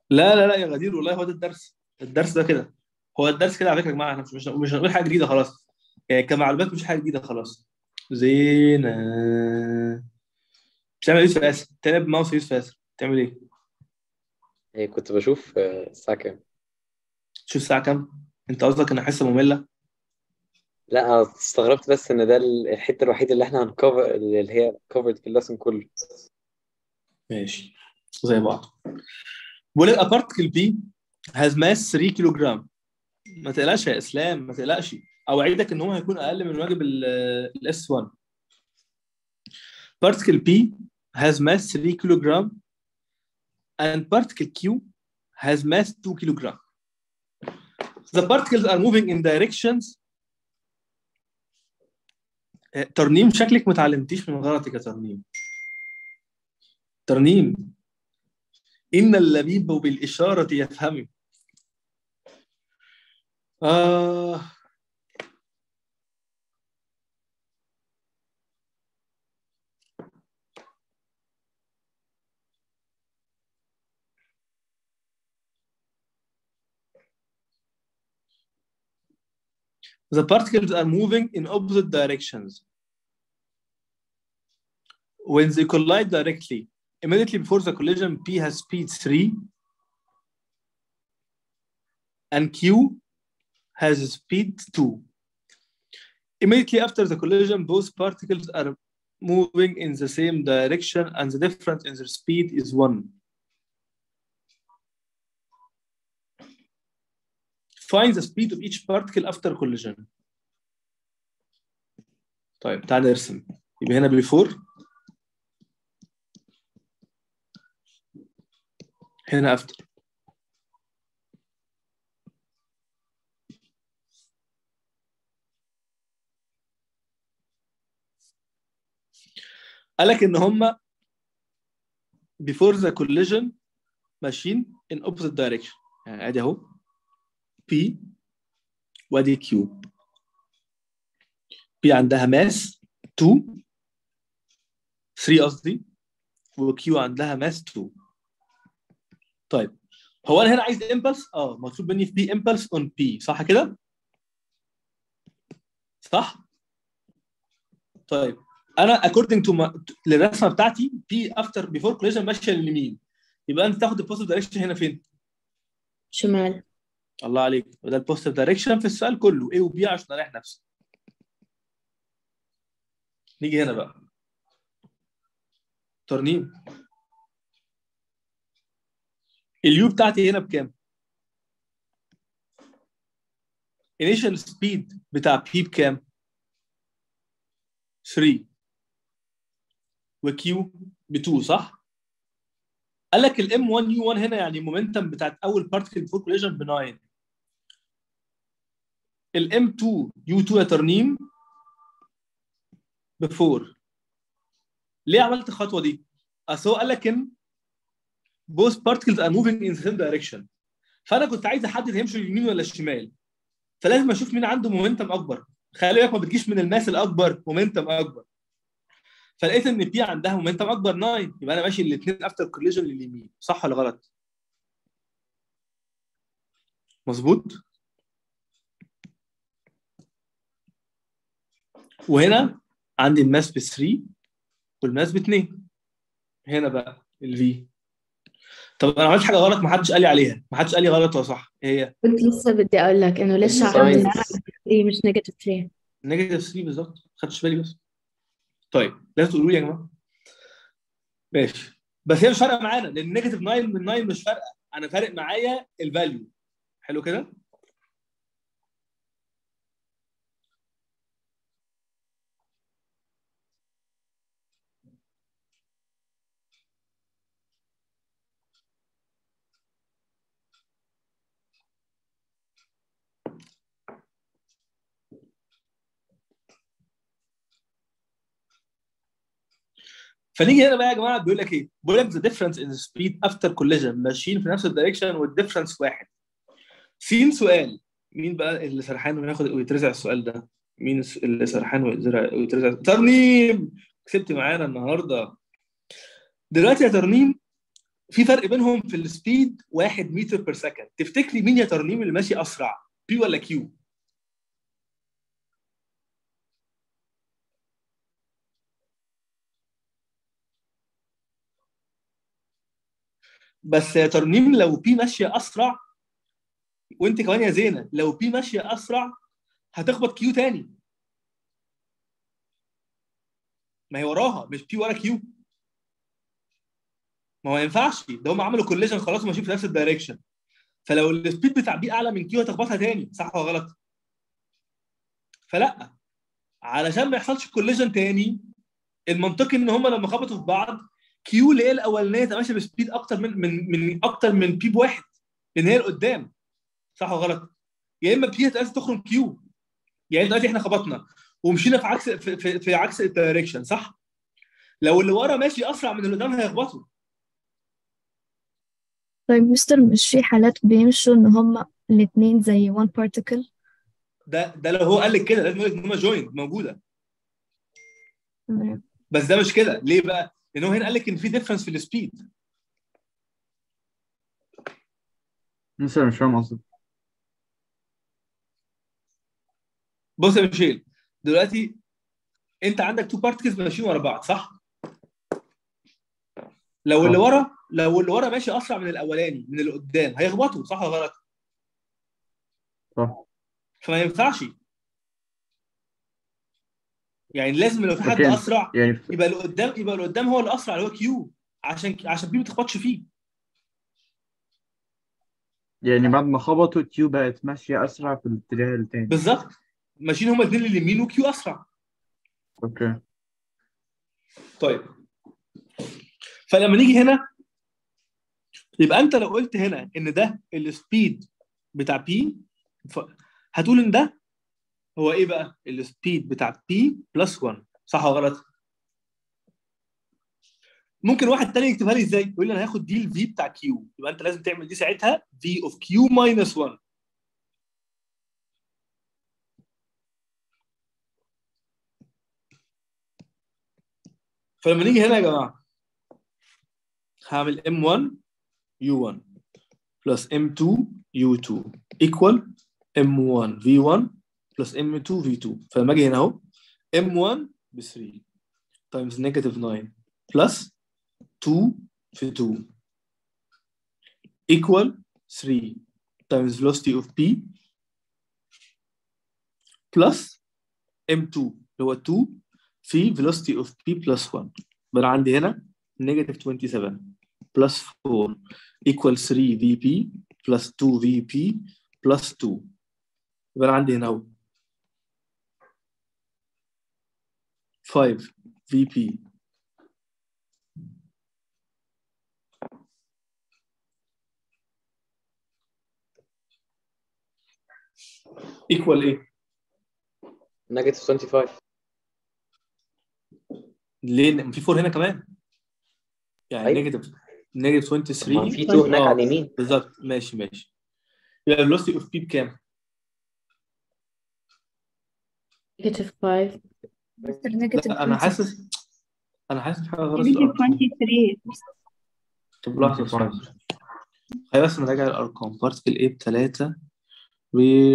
لا لا لا يا غدير والله هو ده الدرس الدرس ده كده هو الدرس كده على فكره يا جماعه احنا مش مش مش هنقول حاجه جديده خلاص يعني كمعلومات مش حاجه جديده خلاص زينة بتعمل ايه في ياسر؟ تلعب ماوس يوسف ياسر تعمل ايه؟ إيه كنت بشوف آه، الساعة كام شوف الساعه كام؟ انت قصدك ان حصه ممله؟ لا أنا استغربت بس إن ده الحتة الوحيدة اللي إحنا هنكفر اللي هي كفرد في اللسن كله ماشي زي بعض بقول لك a particle P has mass 3 كيلو جرام ما تقلقش يا اسلام ما تقلقش اوعدك ان هو هيكون اقل من واجب الاس 1 particle P has mass 3 كيلو جرام and particle Q has mass 2 كيلو جرام the particles are moving in directions آه، ترنيم شكلك ما اتعلمتيش من غلطك يا ترنيم ترنيم إن اللبيب بالإشارة يفهم آه The particles are moving in opposite directions. When they collide directly, immediately before the collision, P has speed 3 and Q has speed 2. Immediately after the collision, both particles are moving in the same direction and the difference in their speed is 1. Find the speed of each particle after collision. طيب تعال نرسم يبقى هنا before هنا after قال لك ان هم before the collision ماشيين in opposite direction يعني ادي اهو P وادي Q P عندها ماس 2 3 قصدي وQ عندها ماس 2 طيب هو انا هنا عايز امبلس اه مطلوب مني في بي امبلس اون بي صح كده؟ صح؟ طيب انا according to my, للرسمه بتاعتي بي افتر بيفور كوليجن ماشيه لليمين يبقى انت تاخد البوزيتيف دايركشن هنا فين؟ شمال الله عليك وده البوزيتيف دايركشن في السؤال كله A و B عشان اريح نفسي نيجي هنا بقى ترنيم اليو بتاعتي هنا بكام؟ initial speed بتاع P بكام؟ 3 وكيو ب 2 صح؟ قال لك الام 1 يو 1 هنا يعني المومنتم بتاعت اول بارتكل بفور كوليجن ب 9 الام 2 يو 2 يا ترنيم ب 4 ليه عملت الخطوه دي؟ اصل هو قال لك ان both particles are moving in the same direction فانا كنت عايز احدد هيمشوا اليمين ولا الشمال فلازم اشوف مين عنده مومنتم اكبر خلي بالك ما بتجيش من الماس الاكبر مومنتم اكبر فلقيت ان بي عندها مومنتم اكبر 9 يبقى انا ماشي الاثنين افتر كوليجن لليمين صح ولا غلط؟ مظبوط؟ وهنا عندي الماس ب 3 والماس ب 2 هنا بقى الفي طب انا عملت حاجه غلط ما حدش قال لي عليها ما حدش قال لي غلط ولا صح ايه هي كنت لسه بدي اقول لك انه ليش Science. عرفت انها 3 مش نيجاتيف 3 نيجاتيف 3 بالظبط ما خدتش بالي بس طيب لازم تقولوا لي يا جماعه ماشي بس هي مش فارقه معانا لان نيجاتيف 9 من 9 مش فارقه انا فارق معايا الفاليو حلو كده فنيجي هنا بقى يا جماعه بيقول لك ايه؟ بيقول لك the difference in the speed after collision ماشيين في نفس الدايركشن والديفرنس واحد. سين سؤال مين بقى اللي سرحان وياخد ويترزع السؤال ده؟ مين الس- اللي سرحان ويترزع ويترزع ترنيم كسبت معانا النهارده. دلوقتي يا ترنيم في فرق بينهم في السبيد 1 متر بير سكند تفتكري مين يا ترنيم اللي ماشي اسرع بي ولا كيو بس يا ترنيم لو بي ماشيه اسرع وانت كمان يا زينه لو بي ماشيه اسرع هتخبط كيو تاني ما هي وراها مش بي ورا كيو ما هو ما ينفعش ده هم عملوا كوليجن خلاص وماشيين في نفس الدايركشن فلو السبيد بتاع بي اعلى من كيو هتخبطها تاني صح ولا غلط؟ فلا علشان ما يحصلش كوليجن تاني المنطقي ان هم لما خبطوا في بعض كيو اللي هي الاولانيه تبقى ماشيه بسبيد اكتر من من من اكتر من بي بواحد لان هي لقدام صح ولا غلط؟ يا اما بي هتبقى تخرج كيو يعني دلوقتي احنا خبطنا ومشينا في عكس في, في, في عكس الدايركشن صح؟ لو اللي ورا ماشي اسرع من اللي قدام هيخبطوا طيب مستر مش في حالات بيمشوا ان هما الاتنين زي one particle ده ده لو هو قال لك كده لازم يقول لك ان هم جوينت موجوده تمام بس ده مش كده ليه بقى؟ لان هو هنا قال لك ان في ديفرنس في السبيد لسه مش فاهم قصدك بص يا ميشيل دلوقتي انت عندك تو بارتكلز ماشيين ورا بعض صح؟ لو اللي آه. ورا لو اللي ورا ماشي اسرع من الاولاني من اللي قدام هيخبطوا صح ولا غلط؟ صح فما ينفعش يعني لازم لو في حد لكن- اسرع يعني في- يبقى اللي قدام يبقى اللي قدام هو اللي اسرع اللي هو كيو عشان عشان بي ما تخبطش فيه يعني بعد ما خبطوا تيو بقت ماشية أسرع في الاتجاه التاني بالظبط ماشيين هما الاثنين اليمين وكيو اسرع أوكي طيب فلما نيجي هنا يبقى انت لو قلت هنا ان ده السبيد بتاع بي ف... هتقول ان ده هو ايه بقى السبيد بتاع بي بلس 1 صح ولا غلط ممكن واحد تاني يكتبها لي ازاي يقول لي انا هاخد دي الفي بتاع كيو يبقى انت لازم تعمل دي ساعتها في اوف كيو ماينس 1 فلما نيجي هنا يا جماعه هعمل M1 U1 plus M2 U2 equal M1 V1 plus M2 V2 فلما اجي هنا اهو M1 ب 3 times negative 9 plus 2 في 2 equal 3 times velocity of P plus M2 اللي هو 2 في velocity of P plus 1 يبقى أنا عندي هنا negative 27 plus 4 equal 3 VP plus 2 VP plus 2 يبقى أنا عندي هنا أهو 5 VP equal إيه؟ نيجاتيف 25 ليه؟ ما في 4 هنا كمان يعني أيوة. نيجاتيف نيجاتيف ما 23 في 2 هناك آه. على اليمين بالظبط ماشي ماشي يبقى velocity of P بكام؟ negative 5 مستر نيجاتيف لا انا حاسس انا حاسس حاجه غلط في نيجاتيف الارقام 23 طب لحظه ثواني. خلينا بس نراجع الارقام بارتكل A بتلاتة و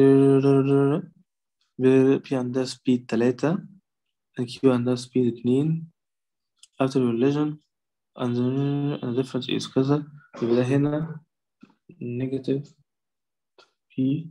ب P عندها سبيد تلاتة Q عندها سبيد اتنين after collision and the and the difference is كذا يبقى ده هنا negative P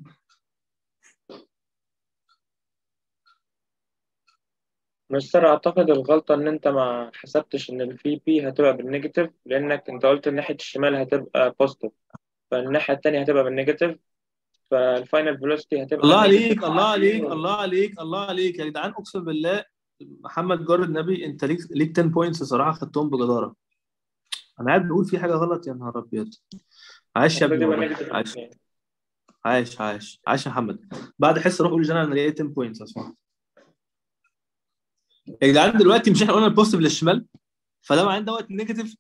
مستر اعتقد الغلطة ان انت ما حسبتش ان الفي بي هتبقى بالنيجاتيف لانك انت قلت ناحية الشمال هتبقى بوزيتيف فالناحية التانية هتبقى بالنيجاتيف فالفاينل فيلوسيتي هتبقى الله نيجاتيف عليك الله عليك الله عليك الله عليك يا جدعان اقسم بالله محمد جار النبي انت ليك ليك 10 بوينتس صراحه خدتهم بجداره انا قاعد بقول في حاجه غلط يا نهار ابيض عاش يا ابني المفروض يبقى والله نيجاتيف عاش اتنين. عاش عاش عاش يا محمد بعد حصه روح قول لجنى انا لقيت 10 بوينتس اسمع يا جدعان دلوقتي مش احنا قلنا البوزيتيف للشمال فده معناه دوت نيجاتيف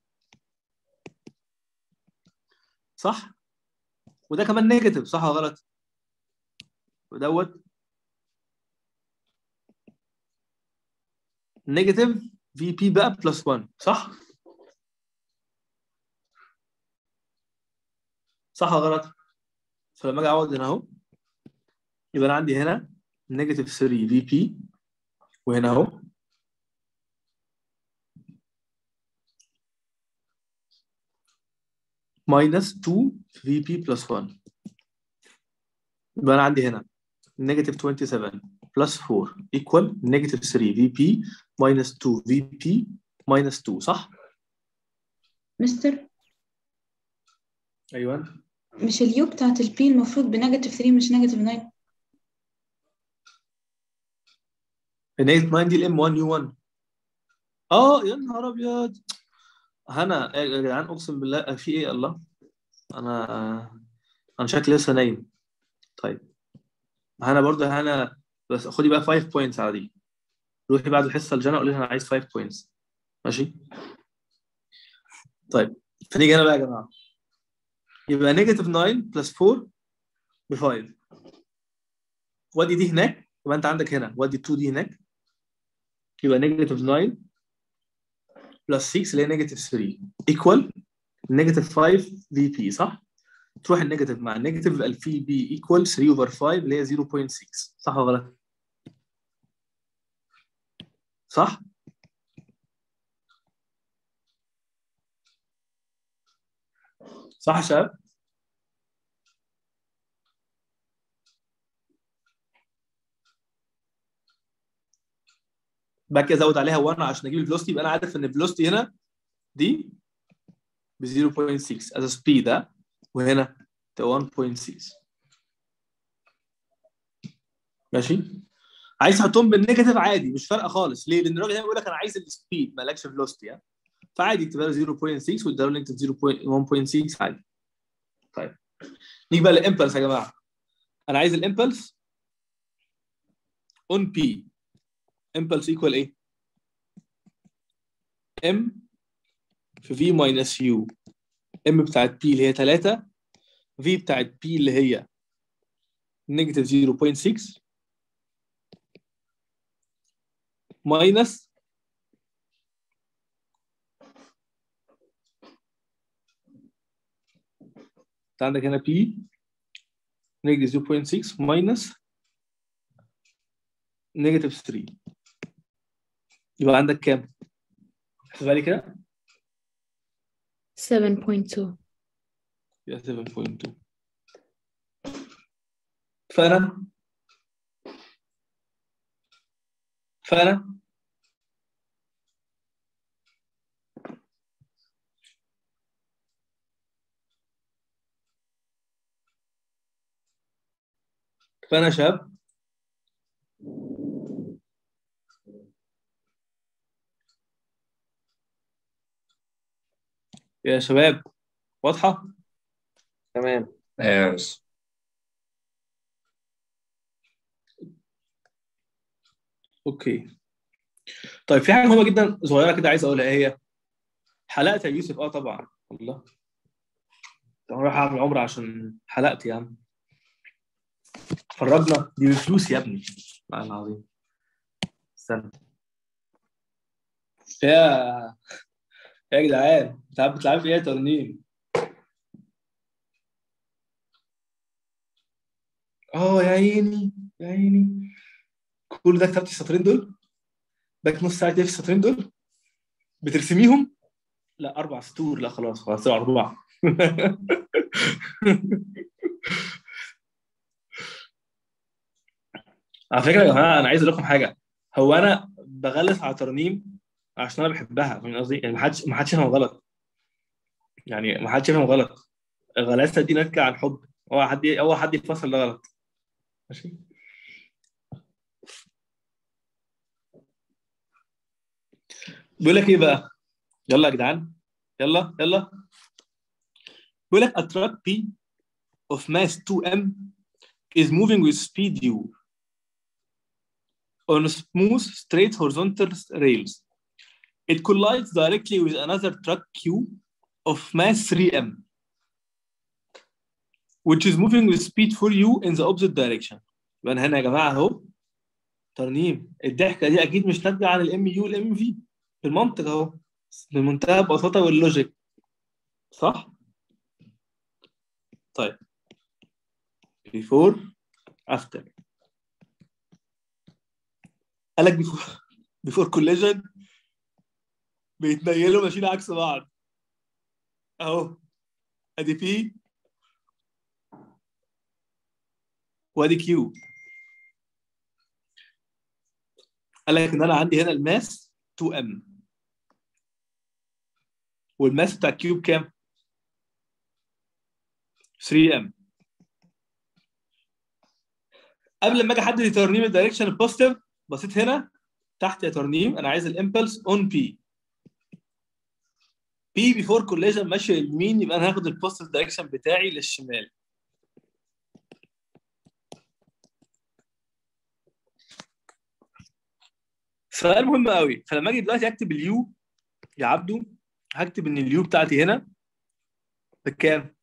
صح وده كمان نيجاتيف صح ولا غلط ودوت نيجاتيف في بي بقى بلس 1 صح صح ولا غلط؟ فلما اجي اعوض هنا اهو يبقى انا عندي هنا نيجاتيف 3 في بي وهنا اهو ماينس 2 في بي بلس 1 يبقى انا عندي هنا نيجاتيف 27 بلس 4 ايكوال نيجاتيف 3 في بي ماينس 2 في بي ماينس 2 صح؟ مستر ايوه مش اليو بتاعت البي المفروض بنيجاتيف 3 مش نيجاتيف 9 النيجاتيف 9 دي الام 1 يو 1 اه يا نهار ابيض هنا يا جدعان اقسم بالله في ايه الله انا انا شكلي لسه نايم طيب هنا برضه هنا بس خدي بقى 5 بوينتس على دي روحي بعد الحصه الجايه قولي لها انا عايز 5 بوينتس ماشي طيب فنيجي هنا بقى يا جماعه يبقى نيجاتيف 9 بلس 4 ب 5 ودي دي هناك يبقى انت عندك هنا ودي 2 دي هناك يبقى نيجاتيف 9 بلس 6 اللي هي نيجاتيف 3 ايكوال نيجاتيف 5 في بي صح؟ تروح النيجاتيف مع النيجاتيف يبقى الفي بي ايكوال 3 اوفر 5 اللي هي 0.6 صح ولا غلط؟ صح؟ صح يا شباب؟ بعد كده ازود عليها 1 عشان اجيب الفيلوسيتي يبقى انا عارف ان الفيلوسيتي هنا دي ب 0.6 از سبيد ده وهنا ده 1.6 ماشي عايز تحطهم بالنيجاتيف عادي مش فارقه خالص ليه؟ لان الراجل هنا بيقول لك انا عايز السبيد مالكش فيلوسيتي يعني فعادي اكتبها له 0.6 واديها له نيجاتيف 1.6 عادي طيب نيجي بقى للامبلس يا جماعه انا عايز الامبلس اون بي امبلس ايكوال ايه؟ ام في في ماينس يو ام بتاعت بي اللي هي 3 في بتاعت بي اللي هي نيجاتيف 0.6 ماينس انت عندك هنا بي نيجاتيف 0.6 ماينس نيجاتيف 3 يبقى عندك كام؟ احسبها لي كده 7.2 يبقى 7.2 فانا فانا فانا شاب يا شباب واضحه تمام Yes. اوكي طيب في حاجه مهمه جدا صغيره كده عايز اقولها ايه هي حلقت يا يوسف اه طبعا والله انا رايح اعمل عمره عشان حلقت يا عم فرجنا دي بفلوس يا ابني والله العظيم استنى يا يا جدعان بتلعب بتلعب في ايه يا ترنيم اه يا عيني يا عيني كل ده كتبت السطرين دول باك نص ساعه في السطرين دول بترسميهم لا اربع سطور لا خلاص خلاص طلعوا اربعه على فكره يا جماعه انا عايز اقول لكم حاجه هو انا بغلس على ترنيم عشان انا بحبها فاهم قصدي؟ يعني ما حدش ما حدش يفهم غلط يعني ما حدش يفهم غلط الغلاسه دي ناتجه عن حب هو حد هو حد يفسر ده غلط ماشي بيقول لك ايه بقى؟ يلا يا جدعان يلا يلا بيقول لك a truck P of mass 2m is moving with speed u on smooth straight horizontal rails. It collides directly with another truck Q of mass 3m which is moving with speed 4u in the opposite direction. يبقى أنا هنا يا جماعه اهو ترنيم الضحكه دي اكيد مش ناتجه عن الام يو والام في بالمنطق اهو بمنتهى البساطه واللوجيك صح؟ طيب before after قال لك before before collision بيتنيلوا ماشيين عكس بعض اهو ادي بي وادي كيو قال لك ان انا عندي هنا الماس 2 ام والماس بتاع الكيوب كام 3 ام قبل ما اجي احدد ترنيم الدايركشن البوزيتيف بصيت هنا تحت يا ترنيم انا عايز الامبلس اون بي بي بيفور كوليجن ماشيه يمين يبقى انا هاخد البوزيتيف دايركشن بتاعي للشمال سؤال مهم قوي فلما اجي دلوقتي اكتب اليو يا عبدو هكتب ان اليو بتاعتي هنا بكام؟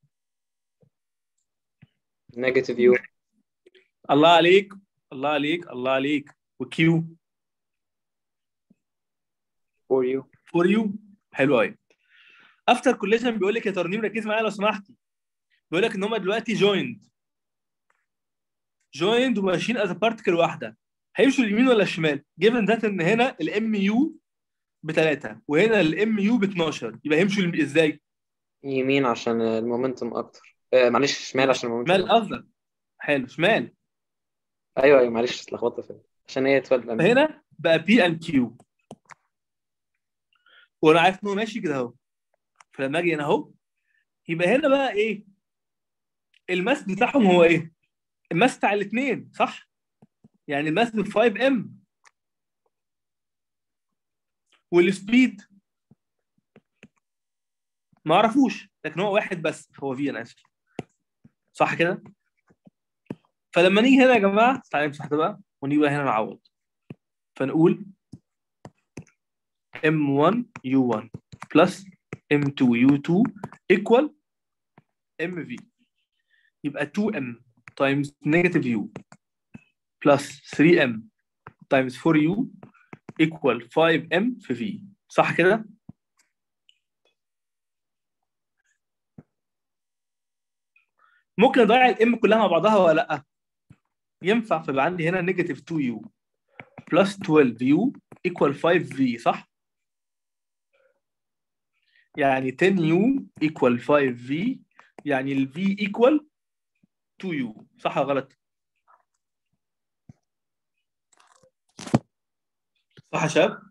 نيجاتيف يو الله عليك الله عليك الله عليك وكيو فور يو فور يو حلو قوي افتر كوليجن بيقول لك يا ترنيم ركز معايا لو سمحتي بيقول لك ان هم دلوقتي جويند جويند وماشيين از بارتكل واحده هيمشوا اليمين ولا الشمال جيفن ذات ان هنا الام يو بثلاثه وهنا الام يو ب 12 يبقى هيمشوا اليمين ازاي؟ يمين عشان المومنتوم اكتر آه معلش شمال عشان المومنتوم شمال قصدك حلو شمال ايوه ايوه معلش اتلخبطت في عشان هي 12 أم. فهنا بقى بي اند كيو وانا عارف ان هو ماشي كده اهو فلما اجي هنا اهو يبقى هنا بقى ايه الماس بتاعهم هو ايه الماس بتاع الاثنين صح يعني الماس ب 5 ام والسبيد ما اعرفوش لكن هو واحد بس هو في انا اسف صح كده فلما نيجي هنا يا جماعه تعالى نمسح ده بقى ونيجي بقى هنا نعوض فنقول m1 u1 plus m2 u2 equal mv يبقى 2m times negative u plus 3m times 4u equal 5m في v صح كده؟ ممكن اضيع الام كلها مع بعضها ولا لا؟ ينفع فيبقى عندي هنا نيجاتيف 2u plus 12u equal 5v صح؟ يعني 10u equal 5v يعني ال v equal 2u صح ولا غلط؟ صح يا شباب؟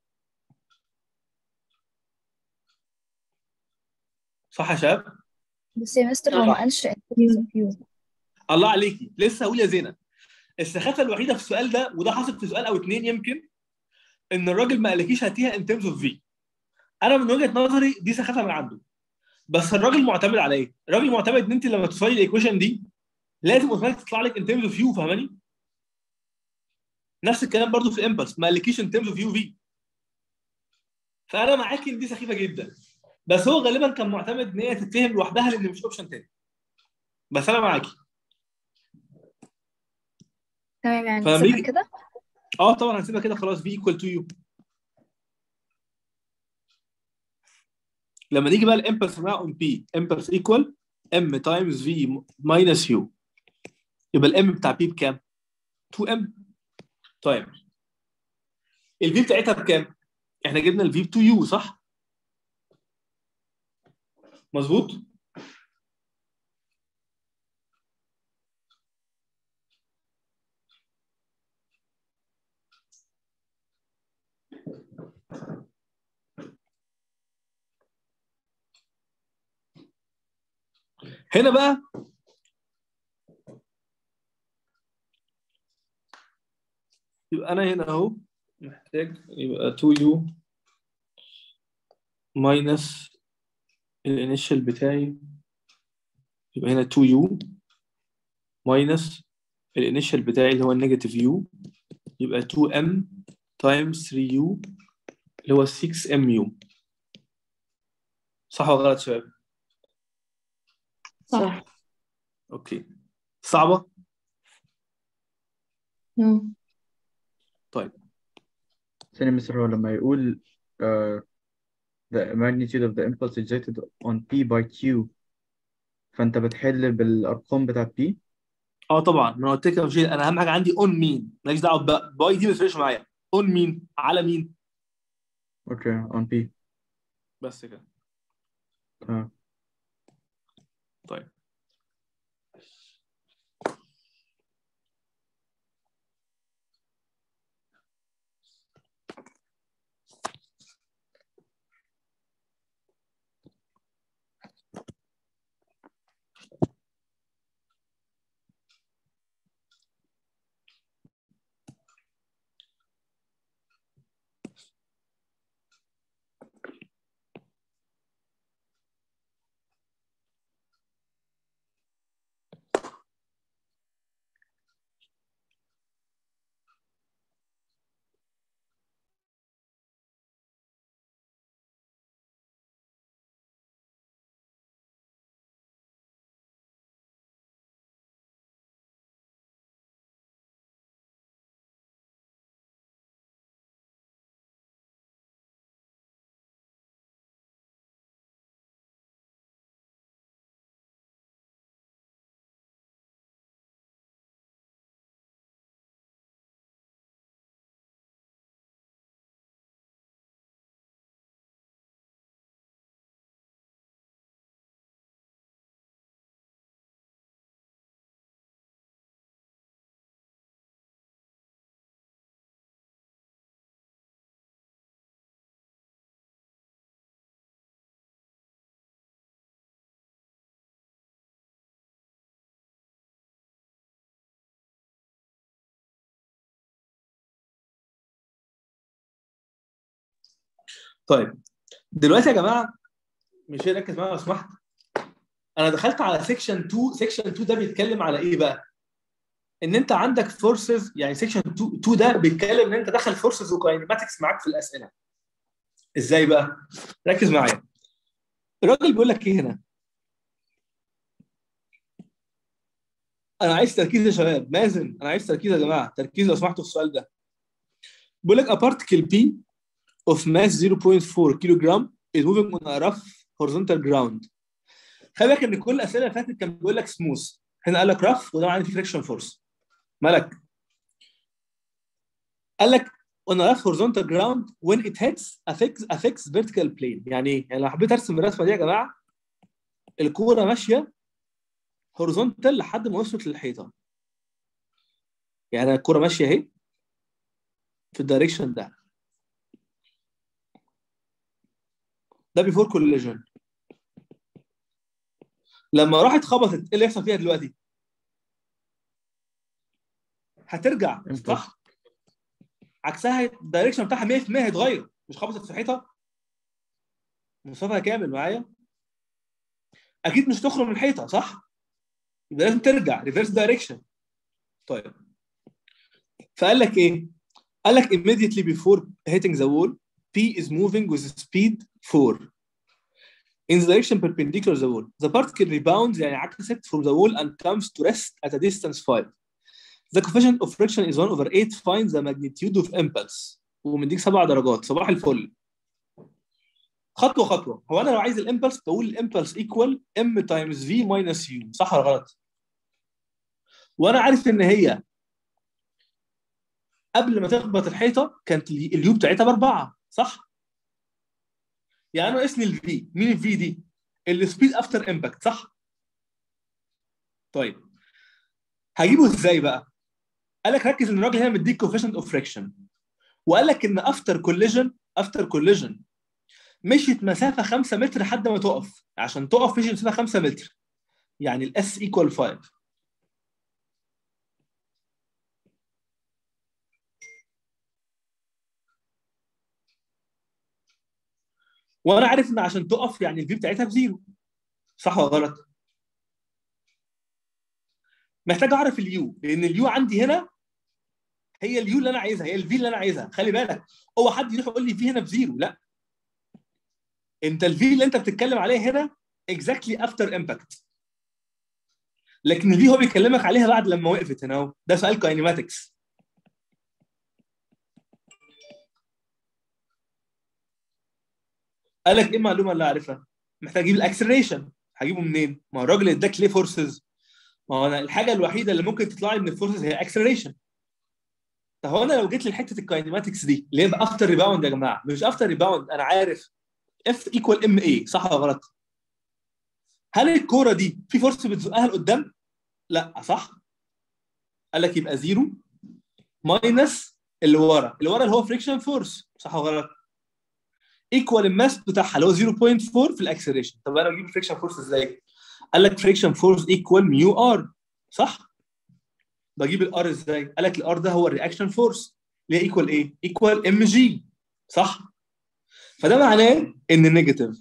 صح يا شباب؟ بس يا مستر هو ما قالش كيو الله عليكي لسه هقول يا زينب السخافه الوحيده في السؤال ده وده حصل في سؤال او اتنين يمكن ان الراجل ما قالكيش هاتيها ان ترمز اوف في انا من وجهه نظري دي سخافه من عنده بس الراجل معتمد على ايه؟ الراجل معتمد ان انت لما توصلي الايكويشن دي لازم اوتوماتيك تطلع لك ان ترمز اوف يو فاهماني؟ نفس الكلام برضو في الامبلس ما قالكيش ان ترمز اوف يو في فانا معاكي ان دي سخيفه جدا بس هو غالبا كان معتمد ان هي تتفهم لوحدها لان مش اوبشن تاني بس انا معاكي تمام يعني فلما نسيبها يجي- كده اه طبعا هنسيبها كده خلاص في ايكوال تو يو لما نيجي بقى الامبلس بقى اون بي امبلس ايكوال ام تايمز في ماينس يو يبقى الام بتاع بي بكام؟ 2 ام طيب الفي بتاعتها بكام؟ احنا جبنا الفي ب 2 يو صح؟ مظبوط؟ هنا بقى يبقى انا هنا اهو محتاج يبقى 2u ماينس الانيشال بتاعي يبقى هنا 2u ماينس الانيشال بتاعي اللي هو النيجاتيف u يبقى 2m تايمز 3u اللي هو 6mu صح ولا غلط يا شباب؟ صح اوكي صعبة؟ نو ثاني مستر هو لما يقول uh, the magnitude of the impulse exerted on P by Q فانت بتحل بالارقام بتاعت بي اه طبعا ما انا قلت لك يا مشير انا اهم حاجه عندي اون مين ماليش دعوه ب- باي دي ما تفرقش معايا اون مين على مين اوكي اون بي بس كده تمام طيب طيب دلوقتي يا جماعه مش ركز معايا لو سمحت انا دخلت على سيكشن 2 سيكشن 2 ده بيتكلم على ايه بقى ان انت عندك فورسز يعني سيكشن 2 2 ده بيتكلم ان انت دخل فورسز وكاينماتكس معاك في الاسئله ازاي بقى ركز معايا الراجل بيقول لك ايه هنا انا عايز تركيز يا شباب مازن انا عايز تركيز يا جماعه تركيز لو سمحتوا في السؤال ده بيقول لك a particle P of mass 0.4 كيلو جرام is moving on a rough horizontal ground خلي بالك ان كل الاسئله اللي فاتت كان بيقول لك سموث هنا قال لك رف وده معناه في فريكشن فورس مالك قال لك on a rough horizontal ground when it hits a fixed a fixed vertical plane يعني ايه؟ يعني لو حبيت ارسم الرسمه دي يا جماعه الكوره ماشيه هوريزونتال لحد ما وصلت للحيطه يعني الكوره ماشيه اهي في الدايركشن ده ده بيفور كوليجن لما راحت خبطت ايه اللي يحصل فيها دلوقتي؟ هترجع صح؟ عكسها الدايركشن بتاعها 100% هيتغير مش خبطت في حيطه مصطفى كامل معايا اكيد مش تخرج من الحيطه صح؟ يبقى لازم ترجع ريفرس دايركشن طيب فقال لك ايه؟ قال لك immediately before hitting the wall P is moving with speed 4 in the direction perpendicular to the wall. The particle rebounds يعني عكست from the wall and comes to rest at a distance 5. The coefficient of friction is 1 over 8 find the magnitude of impulse ومديك سبع درجات صباح الفل خطوه خطوه هو انا لو عايز الامبلس بقول الامبلس ايكوال ام تايمز في ماينس يو صح ولا غلط؟ وانا عارف ان هي قبل ما تخبط الحيطه كانت اليو بتاعتها باربعه صح؟ يعني انا ناقصني الفي مين الفي دي؟ السبيد افتر امباكت صح؟ طيب هجيبه ازاي بقى؟ قال لك ركز ان الراجل هنا مديك كوفيشنت اوف فريكشن وقال لك ان افتر كوليجن افتر كوليجن مشيت مسافه 5 متر لحد ما تقف عشان تقف مشيت مسافه 5 متر يعني الاس ايكوال 5 وانا عارف ان عشان تقف يعني الفي بتاعتها بزيرو صح ولا غلط؟ محتاج اعرف اليو لان اليو عندي هنا هي اليو اللي انا عايزها هي الفي اللي انا عايزها خلي بالك هو حد يروح يقول لي في هنا بزيرو لا انت الفي اللي انت بتتكلم عليه هنا اكزاكتلي افتر امباكت لكن الفي هو بيكلمك عليها بعد لما وقفت هنا اهو ده سؤال كاينماتكس قال لك ايه المعلومه اللي اعرفها محتاج اجيب الاكسلريشن هجيبه منين؟ ما هو الراجل اللي اداك ليه فورسز؟ ما هو انا الحاجه الوحيده اللي ممكن تطلع لي من الفورسز هي اكسلريشن طب هو انا لو جيت لحته الكاينماتكس دي اللي هي افتر ريباوند يا جماعه مش افتر ريباوند انا عارف اف ايكوال ام اي صح ولا غلط؟ هل الكوره دي في فورس بتزقها لقدام؟ لا صح؟ قال لك يبقى زيرو ماينس اللي ورا اللي ورا اللي هو فريكشن فورس صح ولا غلط؟ ايكوال الماس بتاعها اللي هو 0.4 في الاكسلريشن طب انا بجيب الفريكشن فورس ازاي؟ قال لك فريكشن فورس ايكوال ميو ار صح؟ بجيب الار ازاي؟ قال لك الار ده هو الرياكشن فورس اللي هي ايكوال ايه؟ ايكوال ام جي صح؟ فده معناه ان النيجاتيف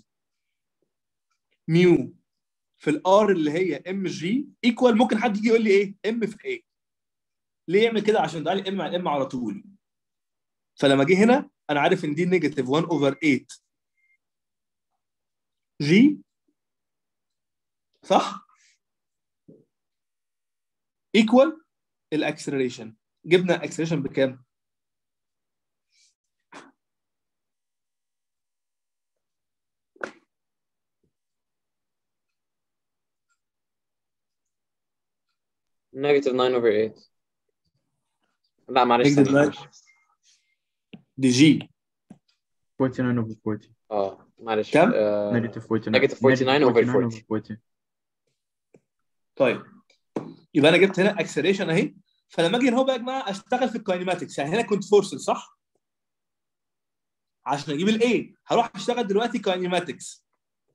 ميو في الار اللي هي ام جي ايكوال ممكن حد يجي يقول لي ايه؟ ام في ايه؟ ليه يعمل كده؟ عشان ده لي ام على ام على طول فلما جه هنا انا عارف ان دي نيجاتيف 1 اوفر 8 جي صح؟ ايكوال الاكسلريشن جبنا اكسلريشن بكام؟ نيجاتيف 9 اوفر 8 لا معلش Negative ثانية، 9. معلش. دي جي 49 over 40 اه معلش كم؟ آه، negative 49 negative 49 over 49 40. 40 طيب يبقى انا جبت هنا اكسلريشن اهي فلما اجي هنا هو بقى يا جماعه اشتغل في الكاينماتكس يعني هنا كنت فورسل صح؟ عشان اجيب الاي هروح اشتغل دلوقتي كاينماتكس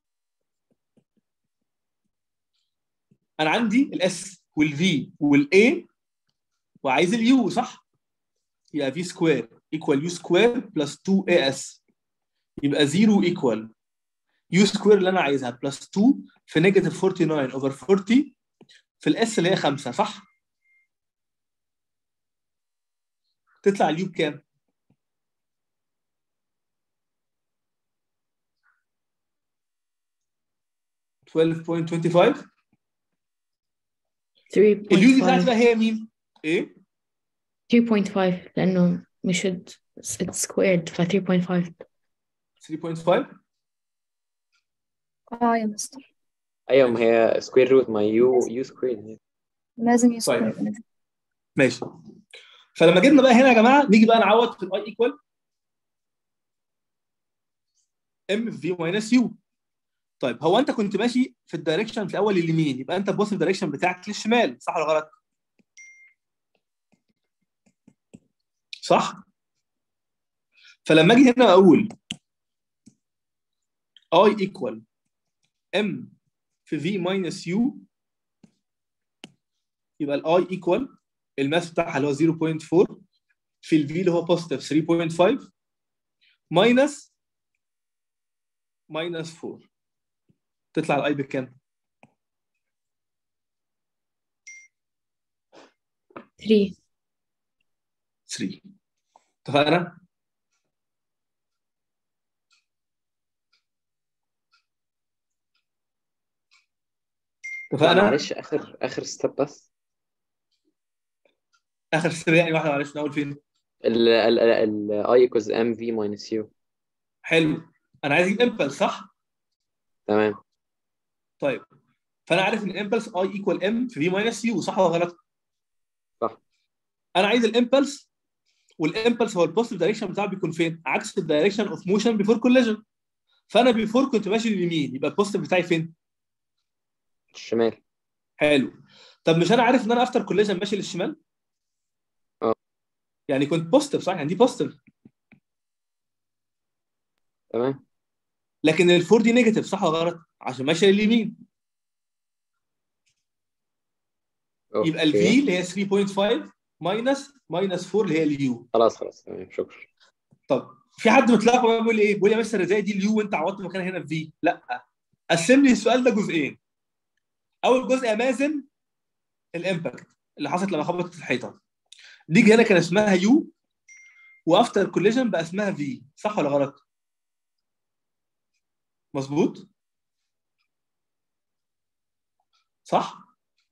انا عندي الاس والفي والاي وعايز اليو صح؟ يبقى في سكوير ايكوال يو سكوير بلس 2 اي اس يبقى 0 ايكوال يو سكوير اللي انا عايزها بلس 2 في نيجاتيف 49 اوفر 40 في الاس اللي هي 5 صح؟ تطلع اليو بكام؟ twelve point twenty five اليو دي بتاعتي 3.5 بقى هي مين؟ ايه؟ 3.5 لأنه we should it's squared ف 3.5 3.5 اه يا مستر ايوه ما هي سكوير روت ما يو يو سكوير لازم يسكوير ماشي فلما جبنا بقى هنا يا جماعه نيجي بقى نعوض في الاي ايكوال ام في ماينس يو طيب هو انت كنت ماشي في الدايركشن في الاول اليمين يبقى انت بص الدايركشن بتاعك للشمال صح ولا غلط؟ صح؟ فلما اجي هنا اقول اي ايكوال ام في في ماينس يو يبقى الاي ايكوال الماس بتاعها اللي هو 0.4 في الفي اللي هو بوزيتيف 3.5 ماينس ماينس 4 تطلع الاي بكام؟ 3 3 اتفقنا؟ لا اتفقنا؟ معلش اخر اخر ستيب بس اخر سريع يعني واحده معلش من اول فين؟ ال ال ال i equals mv minus u حلو انا عايز اجيب امبلس صح؟ تمام طيب فانا عارف ان امبلس اي ايكوال ام في في ماينس يو صح ولا غلط؟ صح. انا عايز الامبلس والامبلس هو البوزيتيف دايركشن بتاعه بيكون فين؟ عكس الدايركشن اوف موشن بيفور كوليجن فانا بيفور كنت ماشي لليمين يبقى البوزيتيف بتاعي فين؟ الشمال حلو طب مش انا عارف ان انا افتر كوليجن ماشي للشمال؟ اه. يعني كنت بوزيتيف صح؟ يعني دي بوزيتيف تمام لكن الفور دي نيجاتيف صح ولا غلط؟ عشان ماشيه لليمين يبقى أوكي. الفي اللي هي 3.5 ماينس ماينس 4 اللي هي اليو خلاص خلاص تمام شكرا طب في حد متلخبط بقى بيقول لي ايه؟ بيقول لي يا مستر ازاي دي اليو وانت عوضت مكانها هنا في لا قسم لي السؤال ده جزئين اول جزء يا مازن الامباكت اللي حصلت لما خبطت الحيطه دي هنا كان اسمها يو وافتر كوليجن بقى اسمها في صح ولا غلط؟ مظبوط؟ صح؟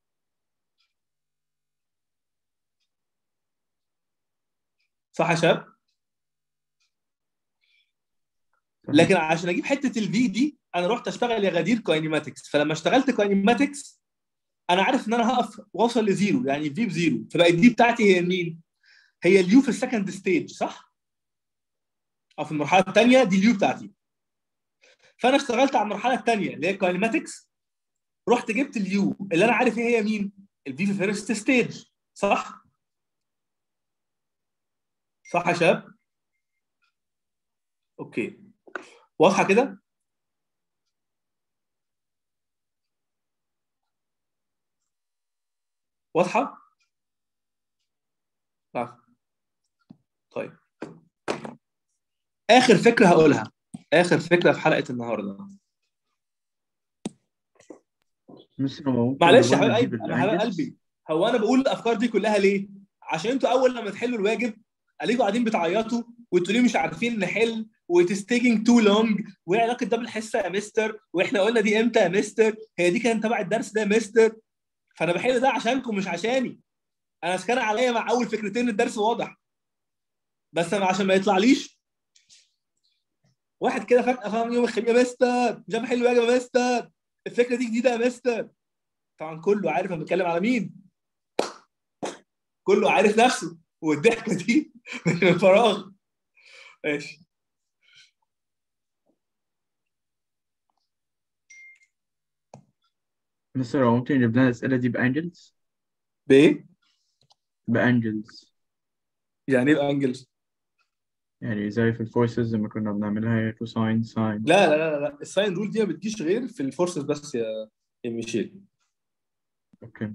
صح يا شباب؟ لكن عشان اجيب حته الفي دي انا رحت اشتغل يا غدير كاينيماتكس فلما اشتغلت كاينيماتكس انا عارف ان انا هقف واوصل لزيرو يعني في بزيرو فبقت دي بتاعتي هي مين؟ هي اليو في السكند ستيج صح؟ او في المرحله الثانيه دي اليو بتاعتي فانا اشتغلت على المرحله الثانيه اللي هي كاينيماتكس رحت جبت اليو اللي انا عارف ايه هي مين؟ الفي في فيرست ستيج صح؟ صح يا شباب؟ اوكي واضحه كده؟ واضحه؟ لا. طيب اخر فكره هقولها اخر فكره في حلقه النهارده مستر هو ممكن معلش يا نقول حبيب نجيب قلبي يا حبيب الانجلز؟ قلبي هو انا بقول الافكار دي كلها ليه؟ عشان انتوا اول لما تحلوا الواجب عليكم قاعدين بتعيطوا وتقولوا لي مش عارفين نحل واتس تيكينج تو لونج وايه علاقه ده بالحصه يا مستر واحنا قلنا دي امتى يا مستر هي دي كانت تبع الدرس ده يا مستر فانا بحل ده عشانكم مش عشاني انا كان عليا مع اول فكرتين الدرس واضح بس أنا عشان ما يطلعليش واحد كده فجاه فاهم يوم الخميس يا مستر مش عارف احل الواجب يا مستر الفكره دي جديده يا مستر طبعا كله عارف انا بتكلم على مين كله عارف نفسه والضحكه دي مش من فراغ ماشي مستر هو ممكن يجيب لنا الأسئلة دي بأنجلز؟ بايه؟ بأنجلز يعني ايه الانجلز؟ يعني زي في الفورسز لما كنا بنعملها كوساين ساين لا لا لا لا الساين رول دي ما بتجيش غير في الفورسز بس يا يا ميشيل اوكي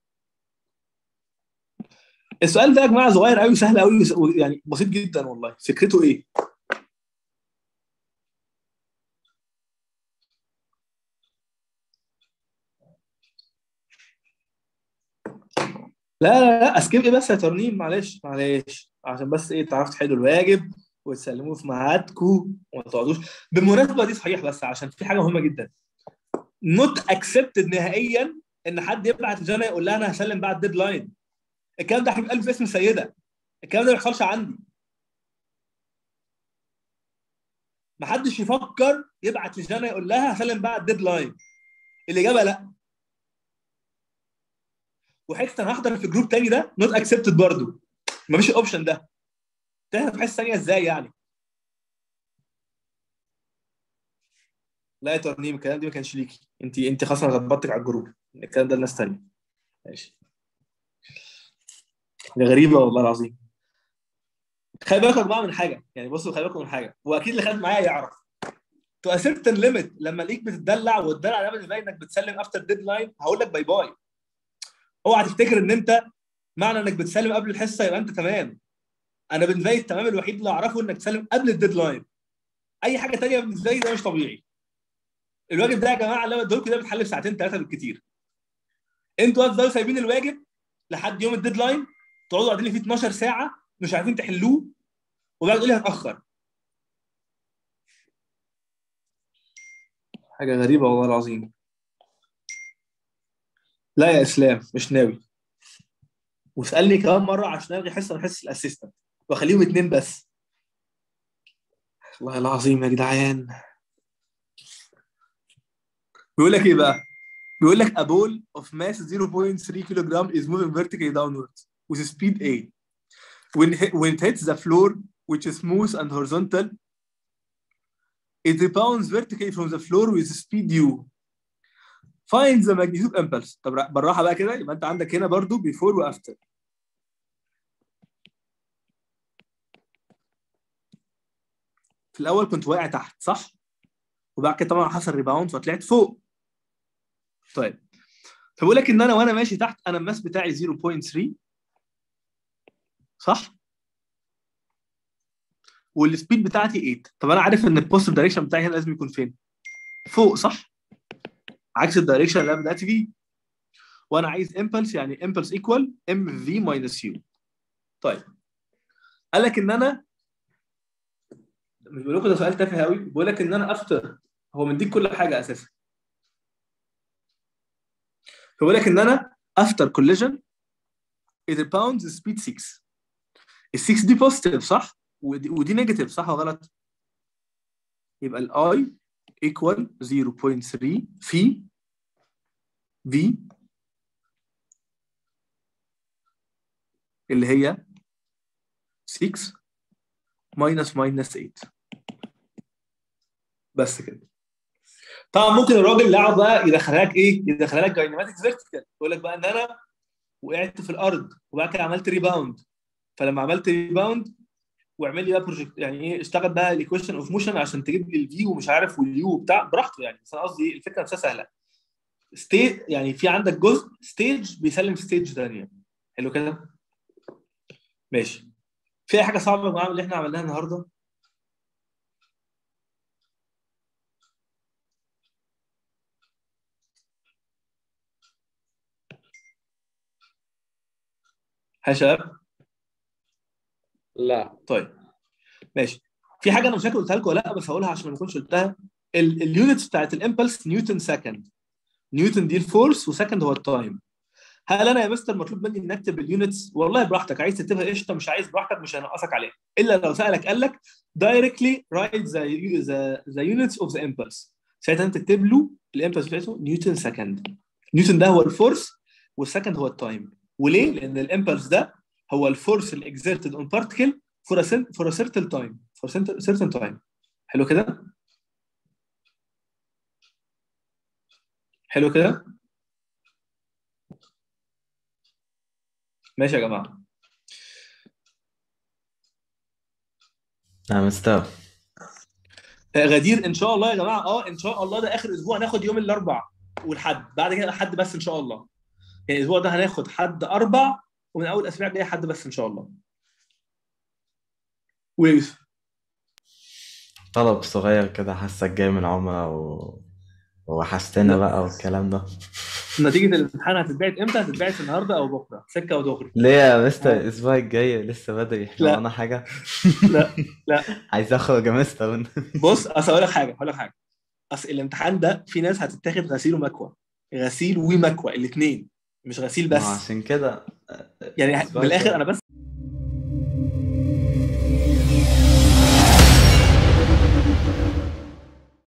السؤال ده يا جماعه صغير قوي سهل قوي يعني بسيط جدا والله فكرته ايه؟ لا لا لا اسكيب ايه بس يا ترنيم معلش معلش عشان بس ايه تعرفوا تحلوا الواجب وتسلموه في ميعادكم وما تقعدوش بالمناسبه دي صحيح بس عشان في حاجه مهمه جدا نوت اكسبتد نهائيا ان حد يبعت لجانا يقول لها انا هسلم بعد ديدلاين الكلام ده هيبقى في اسم السيده الكلام ده ما بيحصلش عندي محدش يفكر يبعت لجانا يقول لها هسلم بعد ديدلاين الاجابه لا وحته انا هحضر في جروب تاني ده نوت اكسبتد برضه مفيش الاوبشن ده تحضر في حته ثانيه ازاي يعني لا يا ترنيم الكلام ده ما كانش ليكي انت انت خلاص انا ظبطتك على الجروب الكلام ده لناس ثانيه ماشي ده غريبه والله العظيم خلي بالكم يا جماعه من حاجه يعني بصوا خلي بالكم من حاجه واكيد اللي خد معايا يعرف تو سيرتن ليميت لما الاقيك بتدلع والدلع ده بالنسبه لي انك بتسلم افتر ديدلاين هقول لك باي باي اوعى تفتكر ان انت معنى انك بتسلم قبل الحصه يبقى انت تمام انا بالنسبه لي التمام الوحيد اللي اعرفه انك تسلم قبل الديدلاين اي حاجه تانية بالنسبه لي ده مش طبيعي الواجب ده يا جماعه اللي انا بديه لكم ده بيتحل في ساعتين ثلاثه بالكتير انتوا هتفضلوا سايبين الواجب لحد يوم الديدلاين تقعدوا قاعدين لي فيه 12 ساعه مش عارفين تحلوه وبعد تقول لي هتاخر حاجه غريبه والله العظيم لا يا اسلام مش ناوي واسالني كمان مره عشان الغي حصه من حصه الاسيستنت واخليهم اتنين بس والله العظيم يا جدعان بيقول لك ايه بقى؟ بيقول لك a ball of mass 0.3 kilogram is moving vertically downwards with speed a. When, when it hits the floor, which is smooth and horizontal, it rebounds vertically from the floor with speed u. Find the magnitude impulse. طب بالراحه بقى كده يبقى انت عندك هنا برضو before و after. في الاول كنت واقع تحت صح؟ وبعد كده طبعا حصل ريباوند فطلعت فوق. طيب فبقول لك ان انا وانا ماشي تحت انا الماس بتاعي 0.3 صح؟ والسبيد بتاعتي 8 طب انا عارف ان البوزيتيف دايركشن بتاعي هنا لازم يكون فين؟ فوق صح؟ عكس الدايركشن اللي انا بدات فيه وانا عايز امبلس يعني امبلس ايكوال ام في ماينس يو طيب قال لك ان انا مش بقول لكم ده سؤال تافه قوي بقول لك ان انا افتر هو مديك كل حاجه اساسا فبقول لك ان انا افتر كوليجن it rebounds speed 6 ال 6 دي بوزيتيف صح ودي, ودي نيجاتيف صح ولا غلط يبقى الاي equal 0.3 في v اللي هي 6 minus minus 8 بس كده طبعا ممكن الراجل اللي يقعد بقى يدخلها لك ايه؟ يدخلها لك كاينماتكس فيرتيكال يقول لك بقى ان انا وقعت في الارض وبعد كده عملت ريباوند فلما عملت ريباوند واعمل لي بقى بروجكت يعني ايه اشتغل بقى الايكويشن اوف موشن عشان تجيب لي الفي ومش عارف واليو وبتاع براحته يعني بس انا قصدي ايه الفكره نفسها سهله ستيج يعني في عندك جزء ستيج بيسلم ستيج ثانيه حلو كده ماشي في اي حاجه صعبه يا جماعه من اللي احنا عملناها النهارده ها يا شباب لا طيب ماشي في حاجه انا مش فاكر قلتها لكم ولا لا بس هقولها عشان ما اكونش قلتها اليونتس بتاعت الامبلس نيوتن سكند نيوتن دي الفورس وسكند هو التايم هل انا يا مستر مطلوب مني ان اكتب اليونتس والله براحتك عايز تكتبها قشطه مش عايز براحتك مش هنقصك عليها الا لو سالك قال لك directly write the the, the units of the impulse ساعتها انت تكتب له الامبلس بتاعته نيوتن سكند نيوتن ده هو الفورس والسكند هو التايم وليه؟ لان الامبلس ده هو الفورس اللي exerted on particle for a, cer- for a certain time for a certain time حلو كده؟ حلو كده؟ ماشي يا جماعه نعم مستر آه، غدير ان شاء الله يا جماعه اه ان شاء الله ده اخر اسبوع هناخد يوم الاربع والحد بعد كده حد بس ان شاء الله يعني الاسبوع ده هناخد حد اربع ومن اول الاسابيع الجايه حد بس ان شاء الله ويوسف طلب صغير كده حاسك جاي من عمرة و... وحشتنا بقى والكلام ده نتيجه الامتحان هتتبعت امتى؟ هتتبعت النهارده او بكره سكه ودغري ليه يا مستر الأسبوع الجاي لسه بدري احنا لا. ورانا حاجة لا لا عايز أخرج يا مستر بص اصل اقول لك حاجه هقول لك حاجه اصل الامتحان ده في ناس هتتاخد غسيل ومكوى غسيل ومكوى الاثنين مش غسيل ما بس هو عشان كده يعني الأسبوع من الاخر الجاي. انا بس